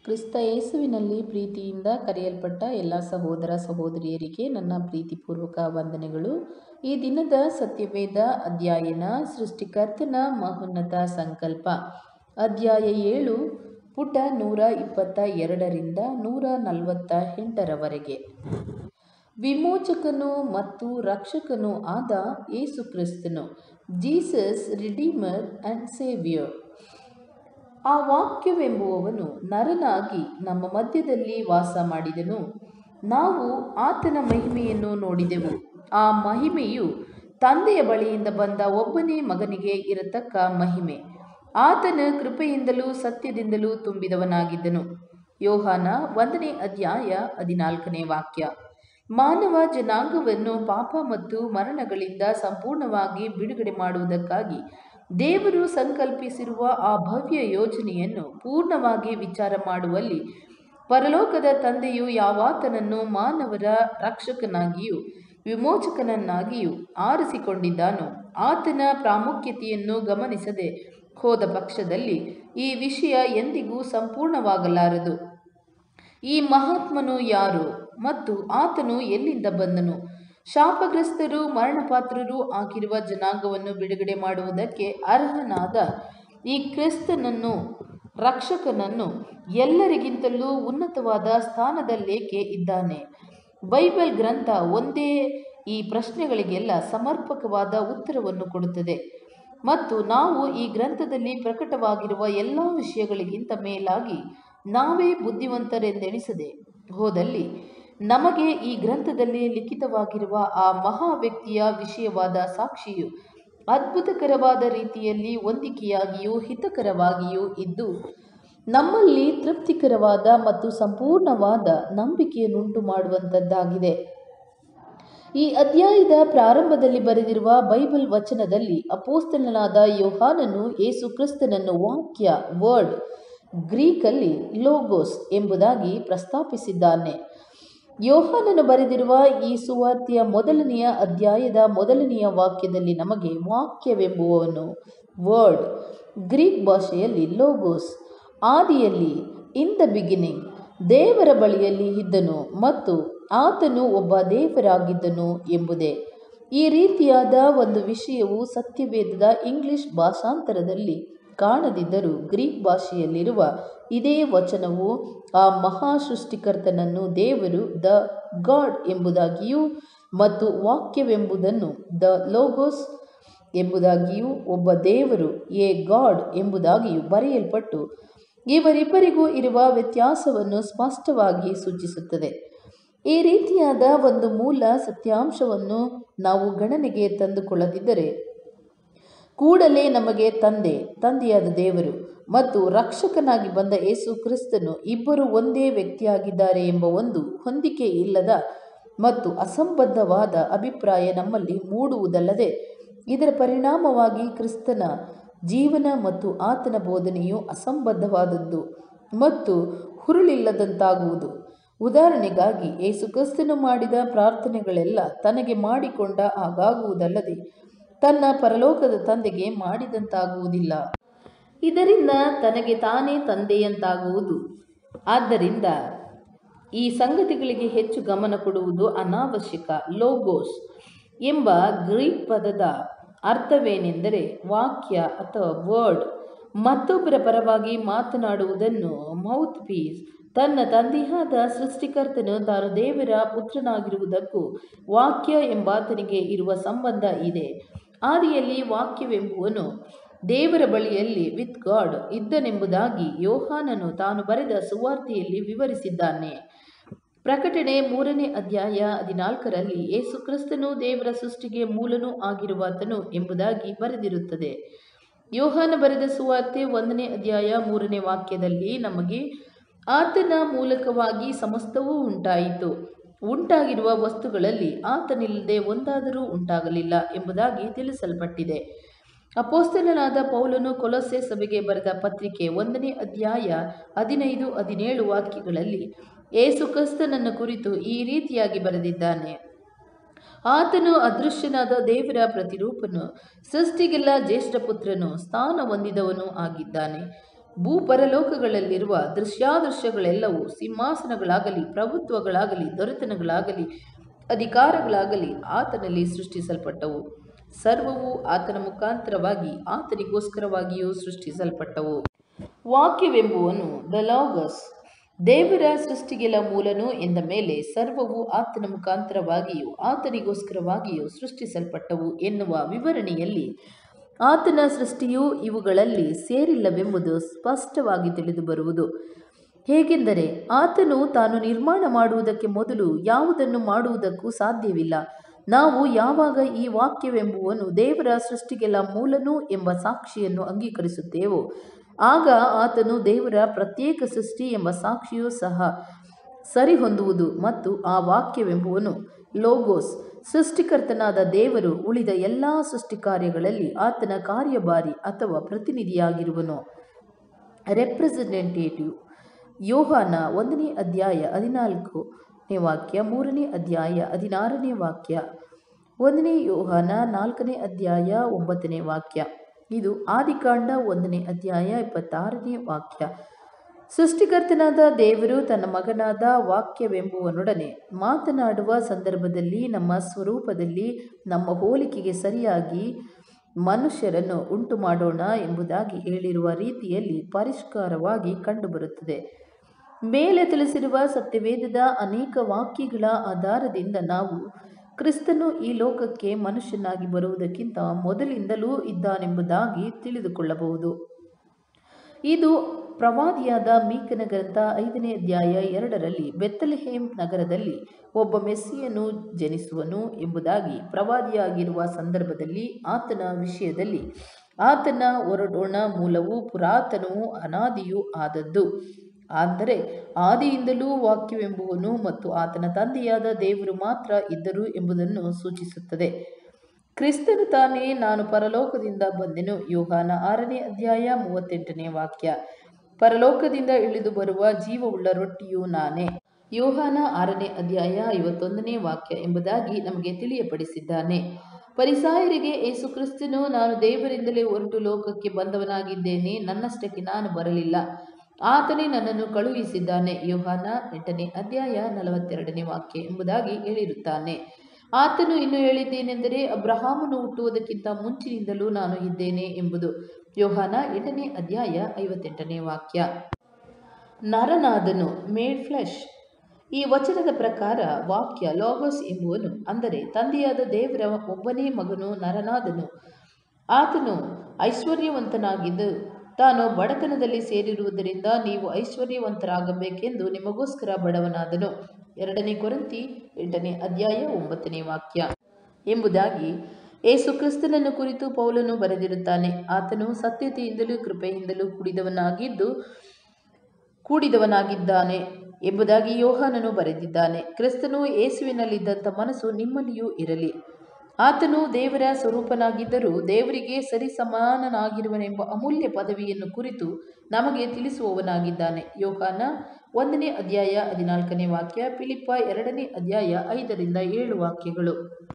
ಕ್ರಿಸ್ತ ಯೇಸುವಿನಲ್ಲಿ ಪ್ರೀತಿಯಿಂದ ಕರೆಯಲ್ಪಟ್ಟ ಎಲ್ಲ ಸಹೋದರ ಸಹೋದರಿಯರಿಗೆ ನನ್ನ ಪ್ರೀತಿಪೂರ್ವಕ ವಂದನೆಗಳು ಈ ದಿನದ ಸತ್ಯವೇದ ಅಧ್ಯಯನ ಸೃಷ್ಟಿಕರ್ತನ ಮಹೋನ್ನತ ಸಂಕಲ್ಪ ಅಧ್ಯಾಯ ಏಳು ಪುಟ ನೂರ ಇಪ್ಪತ್ತ ಎರಡರಿಂದ ನೂರ ನಲವತ್ತ ಎಂಟರವರೆಗೆ ವಿಮೋಚಕನು ಮತ್ತು ರಕ್ಷಕನೂ ಆದ ಯೇಸು ಕ್ರಿಸ್ತನು ಜೀಸಸ್ ರಿಡೀಮರ್ ಆ್ಯಂಡ್ ಸೇವಿಯರ್ ಆ ವಾಕ್ಯವೆಂಬುವವನು ನರನಾಗಿ ನಮ್ಮ ಮಧ್ಯದಲ್ಲಿ ವಾಸ ಮಾಡಿದನು ನಾವು ಆತನ ಮಹಿಮೆಯನ್ನು ನೋಡಿದೆವು ಆ ಮಹಿಮೆಯು ತಂದೆಯ ಬಳಿಯಿಂದ ಬಂದ ಒಬ್ಬನೇ ಮಗನಿಗೆ ಇರತಕ್ಕ ಮಹಿಮೆ ಆತನ ಕೃಪೆಯಿಂದಲೂ ಸತ್ಯದಿಂದಲೂ ತುಂಬಿದವನಾಗಿದ್ದನು ಯೋಹಾನ ಒಂದನೇ ಅಧ್ಯಾಯ ಹದಿನಾಲ್ಕನೇ ವಾಕ್ಯ ಮಾನವ ಜನಾಂಗವನ್ನು ಪಾಪ ಮತ್ತು ಮರಣಗಳಿಂದ ಸಂಪೂರ್ಣವಾಗಿ ಬಿಡುಗಡೆ ಮಾಡುವುದಕ್ಕಾಗಿ ದೇವರು ಸಂಕಲ್ಪಿಸಿರುವ ಆ ಭವ್ಯ ಯೋಜನೆಯನ್ನು ಪೂರ್ಣವಾಗಿ ವಿಚಾರ ಮಾಡುವಲ್ಲಿ ಪರಲೋಕದ ತಂದೆಯು ಯಾವಾತನನ್ನು ಮಾನವರ ರಕ್ಷಕನಾಗಿಯೂ ವಿಮೋಚಕನನ್ನಾಗಿಯೂ ಆರಿಸಿಕೊಂಡಿದ್ದಾನೋ ಆತನ ಪ್ರಾಮುಖ್ಯತೆಯನ್ನು ಗಮನಿಸದೆ ಹೋದ ಪಕ್ಷದಲ್ಲಿ ಈ ವಿಷಯ ಎಂದಿಗೂ ಸಂಪೂರ್ಣವಾಗಲಾರದು ಈ ಮಹಾತ್ಮನು ಯಾರು ಮತ್ತು ಆತನು ಎಲ್ಲಿಂದ ಬಂದನು ಶಾಪಗ್ರಸ್ತರು ಮರಣಪಾತ್ರರು ಆಗಿರುವ ಜನಾಂಗವನ್ನು ಬಿಡುಗಡೆ ಮಾಡುವುದಕ್ಕೆ ಅರ್ಹನಾದ ಈ ಕ್ರಿಸ್ತನನ್ನು ರಕ್ಷಕನನ್ನು ಎಲ್ಲರಿಗಿಂತಲೂ ಉನ್ನತವಾದ ಸ್ಥಾನದಲ್ಲೇಕೆ ಇದ್ದಾನೆ ಬೈಬಲ್ ಗ್ರಂಥ ಒಂದೇ ಈ ಪ್ರಶ್ನೆಗಳಿಗೆಲ್ಲ ಸಮರ್ಪಕವಾದ ಉತ್ತರವನ್ನು ಕೊಡುತ್ತದೆ ಮತ್ತು ನಾವು ಈ ಗ್ರಂಥದಲ್ಲಿ ಪ್ರಕಟವಾಗಿರುವ ಎಲ್ಲ ವಿಷಯಗಳಿಗಿಂತ ಮೇಲಾಗಿ ನಾವೇ ಬುದ್ಧಿವಂತರೆಂದೆಣಿಸದೆ ಹೋದಲ್ಲಿ ನಮಗೆ ಈ ಗ್ರಂಥದಲ್ಲಿ ಲಿಖಿತವಾಗಿರುವ ಆ ಮಹಾ ವ್ಯಕ್ತಿಯ ವಿಷಯವಾದ ಸಾಕ್ಷಿಯು ಅದ್ಭುತಕರವಾದ ರೀತಿಯಲ್ಲಿ ಹೊಂದಿಕೆಯಾಗಿಯೂ ಹಿತಕರವಾಗಿಯೂ ಇದ್ದು ನಮ್ಮಲ್ಲಿ ತೃಪ್ತಿಕರವಾದ ಮತ್ತು ಸಂಪೂರ್ಣವಾದ ನಂಬಿಕೆಯನ್ನುಂಟು ಮಾಡುವಂಥದ್ದಾಗಿದೆ ಈ ಅಧ್ಯಾಯದ ಪ್ರಾರಂಭದಲ್ಲಿ ಬರೆದಿರುವ ಬೈಬಲ್ ವಚನದಲ್ಲಿ ಅಪೋಸ್ತಲನಾದ ಯೋಹಾನನು ಯೇಸು ಕ್ರಿಸ್ತನನ್ನು ವಾಕ್ಯ ವರ್ಡ್ ಗ್ರೀಕಲ್ಲಿ ಲೋಗೋಸ್ ಎಂಬುದಾಗಿ ಪ್ರಸ್ತಾಪಿಸಿದ್ದಾನೆ ಯೋಹಾನನು ಬರೆದಿರುವ ಈ ಸುವಾರ್ತೆಯ ಮೊದಲನೆಯ ಅಧ್ಯಾಯದ ಮೊದಲನೆಯ ವಾಕ್ಯದಲ್ಲಿ ನಮಗೆ ವಾಕ್ಯವೆಂಬುವವನು ವರ್ಡ್ ಗ್ರೀಕ್ ಭಾಷೆಯಲ್ಲಿ ಲೋಗೋಸ್ ಆದಿಯಲ್ಲಿ ಇನ್ ದ ಬಿಗಿನಿಂಗ್ ದೇವರ ಬಳಿಯಲ್ಲಿ ಇದ್ದನು ಮತ್ತು ಆತನು ಒಬ್ಬ ದೇವರಾಗಿದ್ದನು ಎಂಬುದೇ ಈ ರೀತಿಯಾದ ಒಂದು ವಿಷಯವು ಸತ್ಯವೇದದ ಇಂಗ್ಲಿಷ್ ಭಾಷಾಂತರದಲ್ಲಿ ಕಾಣದಿದ್ದರೂ ಗ್ರೀಕ್ ಭಾಷೆಯಲ್ಲಿರುವ ಇದೇ ವಚನವು ಆ ಮಹಾ ಸೃಷ್ಟಿಕರ್ತನನ್ನು ದೇವರು ದ ಗಾಡ್ ಎಂಬುದಾಗಿಯೂ ಮತ್ತು ವಾಕ್ಯವೆಂಬುದನ್ನು ದ ಲೋಗೋಸ್ ಎಂಬುದಾಗಿಯೂ ಒಬ್ಬ ದೇವರು ಎ ಗಾಡ್ ಎಂಬುದಾಗಿಯೂ ಬರೆಯಲ್ಪಟ್ಟು ಇವರಿಬ್ಬರಿಗೂ ಇರುವ ವ್ಯತ್ಯಾಸವನ್ನು ಸ್ಪಷ್ಟವಾಗಿ ಸೂಚಿಸುತ್ತದೆ ಈ ರೀತಿಯಾದ ಒಂದು ಮೂಲ ಸತ್ಯಾಂಶವನ್ನು ನಾವು ಗಣನೆಗೆ ತಂದುಕೊಳ್ಳದಿದ್ದರೆ ಕೂಡಲೇ ನಮಗೆ ತಂದೆ ತಂದೆಯಾದ ದೇವರು ಮತ್ತು ರಕ್ಷಕನಾಗಿ ಬಂದ ಯೇಸು ಕ್ರಿಸ್ತನು ಇಬ್ಬರು ಒಂದೇ ವ್ಯಕ್ತಿಯಾಗಿದ್ದಾರೆ ಎಂಬ ಒಂದು ಹೊಂದಿಕೆ ಇಲ್ಲದ ಮತ್ತು ಅಸಂಬದ್ಧವಾದ ಅಭಿಪ್ರಾಯ ನಮ್ಮಲ್ಲಿ ಮೂಡುವುದಲ್ಲದೆ ಇದರ ಪರಿಣಾಮವಾಗಿ ಕ್ರಿಸ್ತನ ಜೀವನ ಮತ್ತು ಆತನ ಬೋಧನೆಯು ಅಸಂಬದ್ಧವಾದದ್ದು ಮತ್ತು ಹುರುಳಿಲ್ಲದಂತಾಗುವುದು ಉದಾಹರಣೆಗಾಗಿ ಯೇಸು ಕ್ರಿಸ್ತನು ಮಾಡಿದ ಪ್ರಾರ್ಥನೆಗಳೆಲ್ಲ ತನಗೆ ಮಾಡಿಕೊಂಡ ಹಾಗಾಗುವುದಲ್ಲದೆ ತನ್ನ ಪರಲೋಕದ ತಂದೆಗೆ ಮಾಡಿದಂತಾಗುವುದಿಲ್ಲ ಇದರಿಂದ ತನಗೆ ತಾನೇ ತಂದೆಯಂತಾಗುವುದು ಆದ್ದರಿಂದ ಈ ಸಂಗತಿಗಳಿಗೆ ಹೆಚ್ಚು ಗಮನ ಕೊಡುವುದು ಅನಾವಶ್ಯಕ ಲೋಗೋಸ್ ಎಂಬ ಗ್ರೀಕ್ ಪದದ ಅರ್ಥವೇನೆಂದರೆ ವಾಕ್ಯ ಅಥವಾ ವರ್ಡ್ ಮತ್ತೊಬ್ಬರ ಪರವಾಗಿ ಮಾತನಾಡುವುದನ್ನು ಮೌತ್ ಪೀಸ್ ತನ್ನ ತಂದೆಯಾದ ಸೃಷ್ಟಿಕರ್ತನು ತಾನು ದೇವರ ಪುತ್ರನಾಗಿರುವುದಕ್ಕೂ ವಾಕ್ಯ ಎಂಬಾತನಿಗೆ ಇರುವ ಸಂಬಂಧ ಇದೆ ಆದಿಯಲ್ಲಿ ವಾಕ್ಯವೆಂಬುವನು ದೇವರ ಬಳಿಯಲ್ಲಿ ವಿತ್ ಗಾಡ್ ಇದ್ದನೆಂಬುದಾಗಿ ಯೋಹಾನನು ತಾನು ಬರೆದ ಸುವಾರ್ತೆಯಲ್ಲಿ ವಿವರಿಸಿದ್ದಾನೆ ಪ್ರಕಟಣೆ ಮೂರನೇ ಅಧ್ಯಾಯ ಹದಿನಾಲ್ಕರಲ್ಲಿ ಯೇಸು ಕ್ರಿಸ್ತನು ದೇವರ ಸೃಷ್ಟಿಗೆ ಮೂಲನೂ ಆಗಿರುವಾತನು ಎಂಬುದಾಗಿ ಬರೆದಿರುತ್ತದೆ ಯೋಹಾನ ಬರೆದ ಸುವಾರ್ತೆ ಒಂದನೇ ಅಧ್ಯಾಯ ಮೂರನೇ ವಾಕ್ಯದಲ್ಲಿ ನಮಗೆ ಆತನ ಮೂಲಕವಾಗಿ ಸಮಸ್ತವೂ ಉಂಟಾಯಿತು ಉಂಟಾಗಿರುವ ವಸ್ತುಗಳಲ್ಲಿ ಆತನಿಲ್ಲದೆ ಒಂದಾದರೂ ಉಂಟಾಗಲಿಲ್ಲ ಎಂಬುದಾಗಿ ತಿಳಿಸಲ್ಪಟ್ಟಿದೆ ಅಪೋಸ್ತಲನಾದ ಪೌಲನು ಕೊಲೊಸೆ ಸಭೆಗೆ ಬರೆದ ಪತ್ರಿಕೆ ಒಂದನೇ ಅಧ್ಯಾಯ ಹದಿನೈದು ಹದಿನೇಳು ವಾಕ್ಯಗಳಲ್ಲಿ ಏಸು ಕ್ರಿಸ್ತನನ್ನು ಕುರಿತು ಈ ರೀತಿಯಾಗಿ ಬರೆದಿದ್ದಾನೆ ಆತನು ಅದೃಶ್ಯನಾದ ದೇವರ ಪ್ರತಿರೂಪನು ಸೃಷ್ಟಿಗೆಲ್ಲ ಜ್ಯೇಷ್ಠ ಪುತ್ರನು ಸ್ಥಾನ ಹೊಂದಿದವನು ಆಗಿದ್ದಾನೆ ಭೂಪರಲೋಕಗಳಲ್ಲಿರುವ ದೃಶ್ಯಾದೃಶ್ಯಗಳೆಲ್ಲವೂ ಸಿಂಹಾಸನಗಳಾಗಲಿ ಪ್ರಭುತ್ವಗಳಾಗಲಿ ದೊರೆತನಗಳಾಗಲಿ ಅಧಿಕಾರಗಳಾಗಲಿ ಆತನಲ್ಲಿ ಸೃಷ್ಟಿಸಲ್ಪಟ್ಟವು ಸರ್ವವು ಆತನ ಮುಖಾಂತರವಾಗಿ ಆತನಿಗೋಸ್ಕರವಾಗಿಯೂ ಸೃಷ್ಟಿಸಲ್ಪಟ್ಟವು ವಾಕ್ಯವೆಂಬುವನು ದ ಲಾಗಸ್ ದೇವರ ಸೃಷ್ಟಿಗೆಲ್ಲ ಮೂಲನು ಎಂದ ಮೇಲೆ ಸರ್ವವು ಆತನ ಮುಖಾಂತರವಾಗಿಯೂ ಆತನಿಗೋಸ್ಕರವಾಗಿಯೂ ಸೃಷ್ಟಿಸಲ್ಪಟ್ಟವು ಎನ್ನುವ ವಿವರಣೆಯಲ್ಲಿ ಆತನ ಸೃಷ್ಟಿಯು ಇವುಗಳಲ್ಲಿ ಸೇರಿಲ್ಲವೆಂಬುದು ಸ್ಪಷ್ಟವಾಗಿ ತಿಳಿದು ಬರುವುದು ಹೇಗೆಂದರೆ ಆತನು ತಾನು ನಿರ್ಮಾಣ ಮಾಡುವುದಕ್ಕೆ ಮೊದಲು ಯಾವುದನ್ನು ಮಾಡುವುದಕ್ಕೂ ಸಾಧ್ಯವಿಲ್ಲ ನಾವು ಯಾವಾಗ ಈ ವಾಕ್ಯವೆಂಬುವನು ದೇವರ ಸೃಷ್ಟಿಗೆಲ್ಲ ಮೂಲನು ಎಂಬ ಸಾಕ್ಷಿಯನ್ನು ಅಂಗೀಕರಿಸುತ್ತೇವೋ ಆಗ ಆತನು ದೇವರ ಪ್ರತ್ಯೇಕ ಸೃಷ್ಟಿ ಎಂಬ ಸಾಕ್ಷಿಯೂ ಸಹ ಸರಿಹೊಂದುವುದು ಮತ್ತು ಆ ವಾಕ್ಯವೆಂಬುವನು ಲೋಗೋಸ್ ಸೃಷ್ಟಿಕರ್ತನಾದ ದೇವರು ಉಳಿದ ಎಲ್ಲ ಸೃಷ್ಟಿ ಕಾರ್ಯಗಳಲ್ಲಿ ಆತನ ಕಾರ್ಯಭಾರಿ ಅಥವಾ ಪ್ರತಿನಿಧಿಯಾಗಿರುವನು ರೆಪ್ರೆಸೆಂಟೇಟಿವ್ ಯೋಹಾನ ಒಂದನೇ ಅಧ್ಯಾಯ ಹದಿನಾಲ್ಕನೇ ವಾಕ್ಯ ಮೂರನೇ ಅಧ್ಯಾಯ ಹದಿನಾರನೇ ವಾಕ್ಯ ಒಂದನೇ ಯೋಹಾನ ನಾಲ್ಕನೇ ಅಧ್ಯಾಯ ಒಂಬತ್ತನೇ ವಾಕ್ಯ ಇದು ಆದಿಕಾಂಡ ಒಂದನೇ ಅಧ್ಯಾಯ ಇಪ್ಪತ್ತಾರನೇ ವಾಕ್ಯ ಸೃಷ್ಟಿಕರ್ತನಾದ ದೇವರು ತನ್ನ ಮಗನಾದ ವಾಕ್ಯವೆಂಬುವನೊಡನೆ ಮಾತನಾಡುವ ಸಂದರ್ಭದಲ್ಲಿ ನಮ್ಮ ಸ್ವರೂಪದಲ್ಲಿ ನಮ್ಮ ಹೋಲಿಕೆಗೆ ಸರಿಯಾಗಿ ಮನುಷ್ಯರನ್ನು ಉಂಟು ಮಾಡೋಣ ಎಂಬುದಾಗಿ ಹೇಳಿರುವ ರೀತಿಯಲ್ಲಿ ಪರಿಷ್ಕಾರವಾಗಿ ಕಂಡುಬರುತ್ತದೆ ಮೇಲೆ ತಿಳಿಸಿರುವ ಸತ್ಯವೇದದ ಅನೇಕ ವಾಕ್ಯಗಳ ಆಧಾರದಿಂದ ನಾವು ಕ್ರಿಸ್ತನು ಈ ಲೋಕಕ್ಕೆ ಮನುಷ್ಯನಾಗಿ ಬರುವುದಕ್ಕಿಂತ ಮೊದಲಿಂದಲೂ ಇದ್ದಾನೆಂಬುದಾಗಿ ತಿಳಿದುಕೊಳ್ಳಬಹುದು ಇದು ಪ್ರವಾದಿಯಾದ ಮೀಕನ ಗ್ರಂಥ ಐದನೇ ಅಧ್ಯಾಯ ಎರಡರಲ್ಲಿ ಬೆತ್ತಲೆಹೇಮ್ ನಗರದಲ್ಲಿ ಒಬ್ಬ ಮೆಸ್ಸಿಯನು ಜನಿಸುವನು ಎಂಬುದಾಗಿ ಪ್ರವಾದಿಯಾಗಿರುವ ಸಂದರ್ಭದಲ್ಲಿ ಆತನ ವಿಷಯದಲ್ಲಿ ಆತನ ಹೊರಡೋಣ ಮೂಲವು ಪುರಾತನವೂ ಅನಾದಿಯೂ ಆದದ್ದು ಅಂದರೆ ಆದಿಯಿಂದಲೂ ವಾಕ್ಯವೆಂಬುವನು ಮತ್ತು ಆತನ ತಂದೆಯಾದ ದೇವರು ಮಾತ್ರ ಇದ್ದರು ಎಂಬುದನ್ನು ಸೂಚಿಸುತ್ತದೆ ಕ್ರಿಸ್ತನು ತಾನೇ ನಾನು ಪರಲೋಕದಿಂದ ಬಂದೆನು ಯೋಹಾನ ಆರನೇ ಅಧ್ಯಾಯ ಮೂವತ್ತೆಂಟನೇ ವಾಕ್ಯ ಪರಲೋಕದಿಂದ ಇಳಿದು ಬರುವ ಜೀವವುಳ್ಳ ರೊಟ್ಟಿಯು ನಾನೇ ಯೋಹಾನ ಆರನೇ ಅಧ್ಯಾಯ ಐವತ್ತೊಂದನೇ ವಾಕ್ಯ ಎಂಬುದಾಗಿ ನಮಗೆ ತಿಳಿಯಪಡಿಸಿದ್ದಾನೆ ಪರಿಸಾಯರಿಗೆ ಏಸು ಕ್ರಿಸ್ತನು ನಾನು ದೇವರಿಂದಲೇ ಹೊರಟು ಲೋಕಕ್ಕೆ ಬಂದವನಾಗಿದ್ದೇನೆ ನನ್ನಷ್ಟಕ್ಕೆ ನಾನು ಬರಲಿಲ್ಲ ಆತನೇ ನನ್ನನ್ನು ಕಳುಹಿಸಿದ್ದಾನೆ ಯೋಹಾನ ಎಂಟನೇ ಅಧ್ಯಾಯ ನಲವತ್ತೆರಡನೇ ವಾಕ್ಯ ಎಂಬುದಾಗಿ ಹೇಳಿರುತ್ತಾನೆ ಆತನು ಇನ್ನು ಹೇಳಿದ್ದೇನೆಂದರೆ ಅಬ್ರಹಾಮನು ಹುಟ್ಟುವುದಕ್ಕಿಂತ ಮುಂಚಿನಿಂದಲೂ ನಾನು ಇದ್ದೇನೆ ಎಂಬುದು ಯೋಹಾನ ಎಂಟನೇ ಅಧ್ಯಾಯ ಐವತ್ತೆಂಟನೇ ವಾಕ್ಯ ನರನಾದನು ಮೇಡ್ ಫ್ಲೆಶ್ ಈ ವಚನದ ಪ್ರಕಾರ ವಾಕ್ಯ ಲಾಗೋಸ್ ಎಂಬುವನು ಅಂದರೆ ತಂದೆಯಾದ ದೇವರ ಒಬ್ಬನೇ ಮಗನು ನರನಾದನು ಆತನು ಐಶ್ವರ್ಯವಂತನಾಗಿದ್ದು ತಾನು ಬಡತನದಲ್ಲಿ ಸೇರಿರುವುದರಿಂದ ನೀವು ಐಶ್ವರ್ಯವಂತರಾಗಬೇಕೆಂದು ನಿಮಗೋಸ್ಕರ ಬಡವನಾದನು ಎರಡನೇ ಕೊರಂತಿ ಎಂಟನೇ ಅಧ್ಯಾಯ ಒಂಬತ್ತನೇ ವಾಕ್ಯ ಎಂಬುದಾಗಿ ಏಸು ಕ್ರಿಸ್ತನನ್ನು ಕುರಿತು ಪೌಲನು ಬರೆದಿರುತ್ತಾನೆ ಆತನು ಸತ್ಯತೆಯಿಂದಲೂ ಕೃಪೆಯಿಂದಲೂ ಕೂಡಿದವನಾಗಿದ್ದು ಕೂಡಿದವನಾಗಿದ್ದಾನೆ ಎಂಬುದಾಗಿ ಯೋಹಾನನು ಬರೆದಿದ್ದಾನೆ ಕ್ರಿಸ್ತನು ಯೇಸುವಿನಲ್ಲಿದ್ದಂಥ ಮನಸ್ಸು ನಿಮ್ಮಲ್ಲಿಯೂ ಇರಲಿ ಆತನು ದೇವರ ಸ್ವರೂಪನಾಗಿದ್ದರೂ ದೇವರಿಗೆ ಸರಿ ಸಮಾನನಾಗಿರುವನೆಂಬ ಅಮೂಲ್ಯ ಪದವಿಯನ್ನು ಕುರಿತು ನಮಗೆ ತಿಳಿಸುವವನಾಗಿದ್ದಾನೆ ಯೋಹಾನ ಒಂದನೇ ಅಧ್ಯಾಯ ಹದಿನಾಲ್ಕನೇ ವಾಕ್ಯ ಫಿಲಿಪ್ಪ ಎರಡನೇ ಅಧ್ಯಾಯ ಐದರಿಂದ ಏಳು ವಾಕ್ಯಗಳು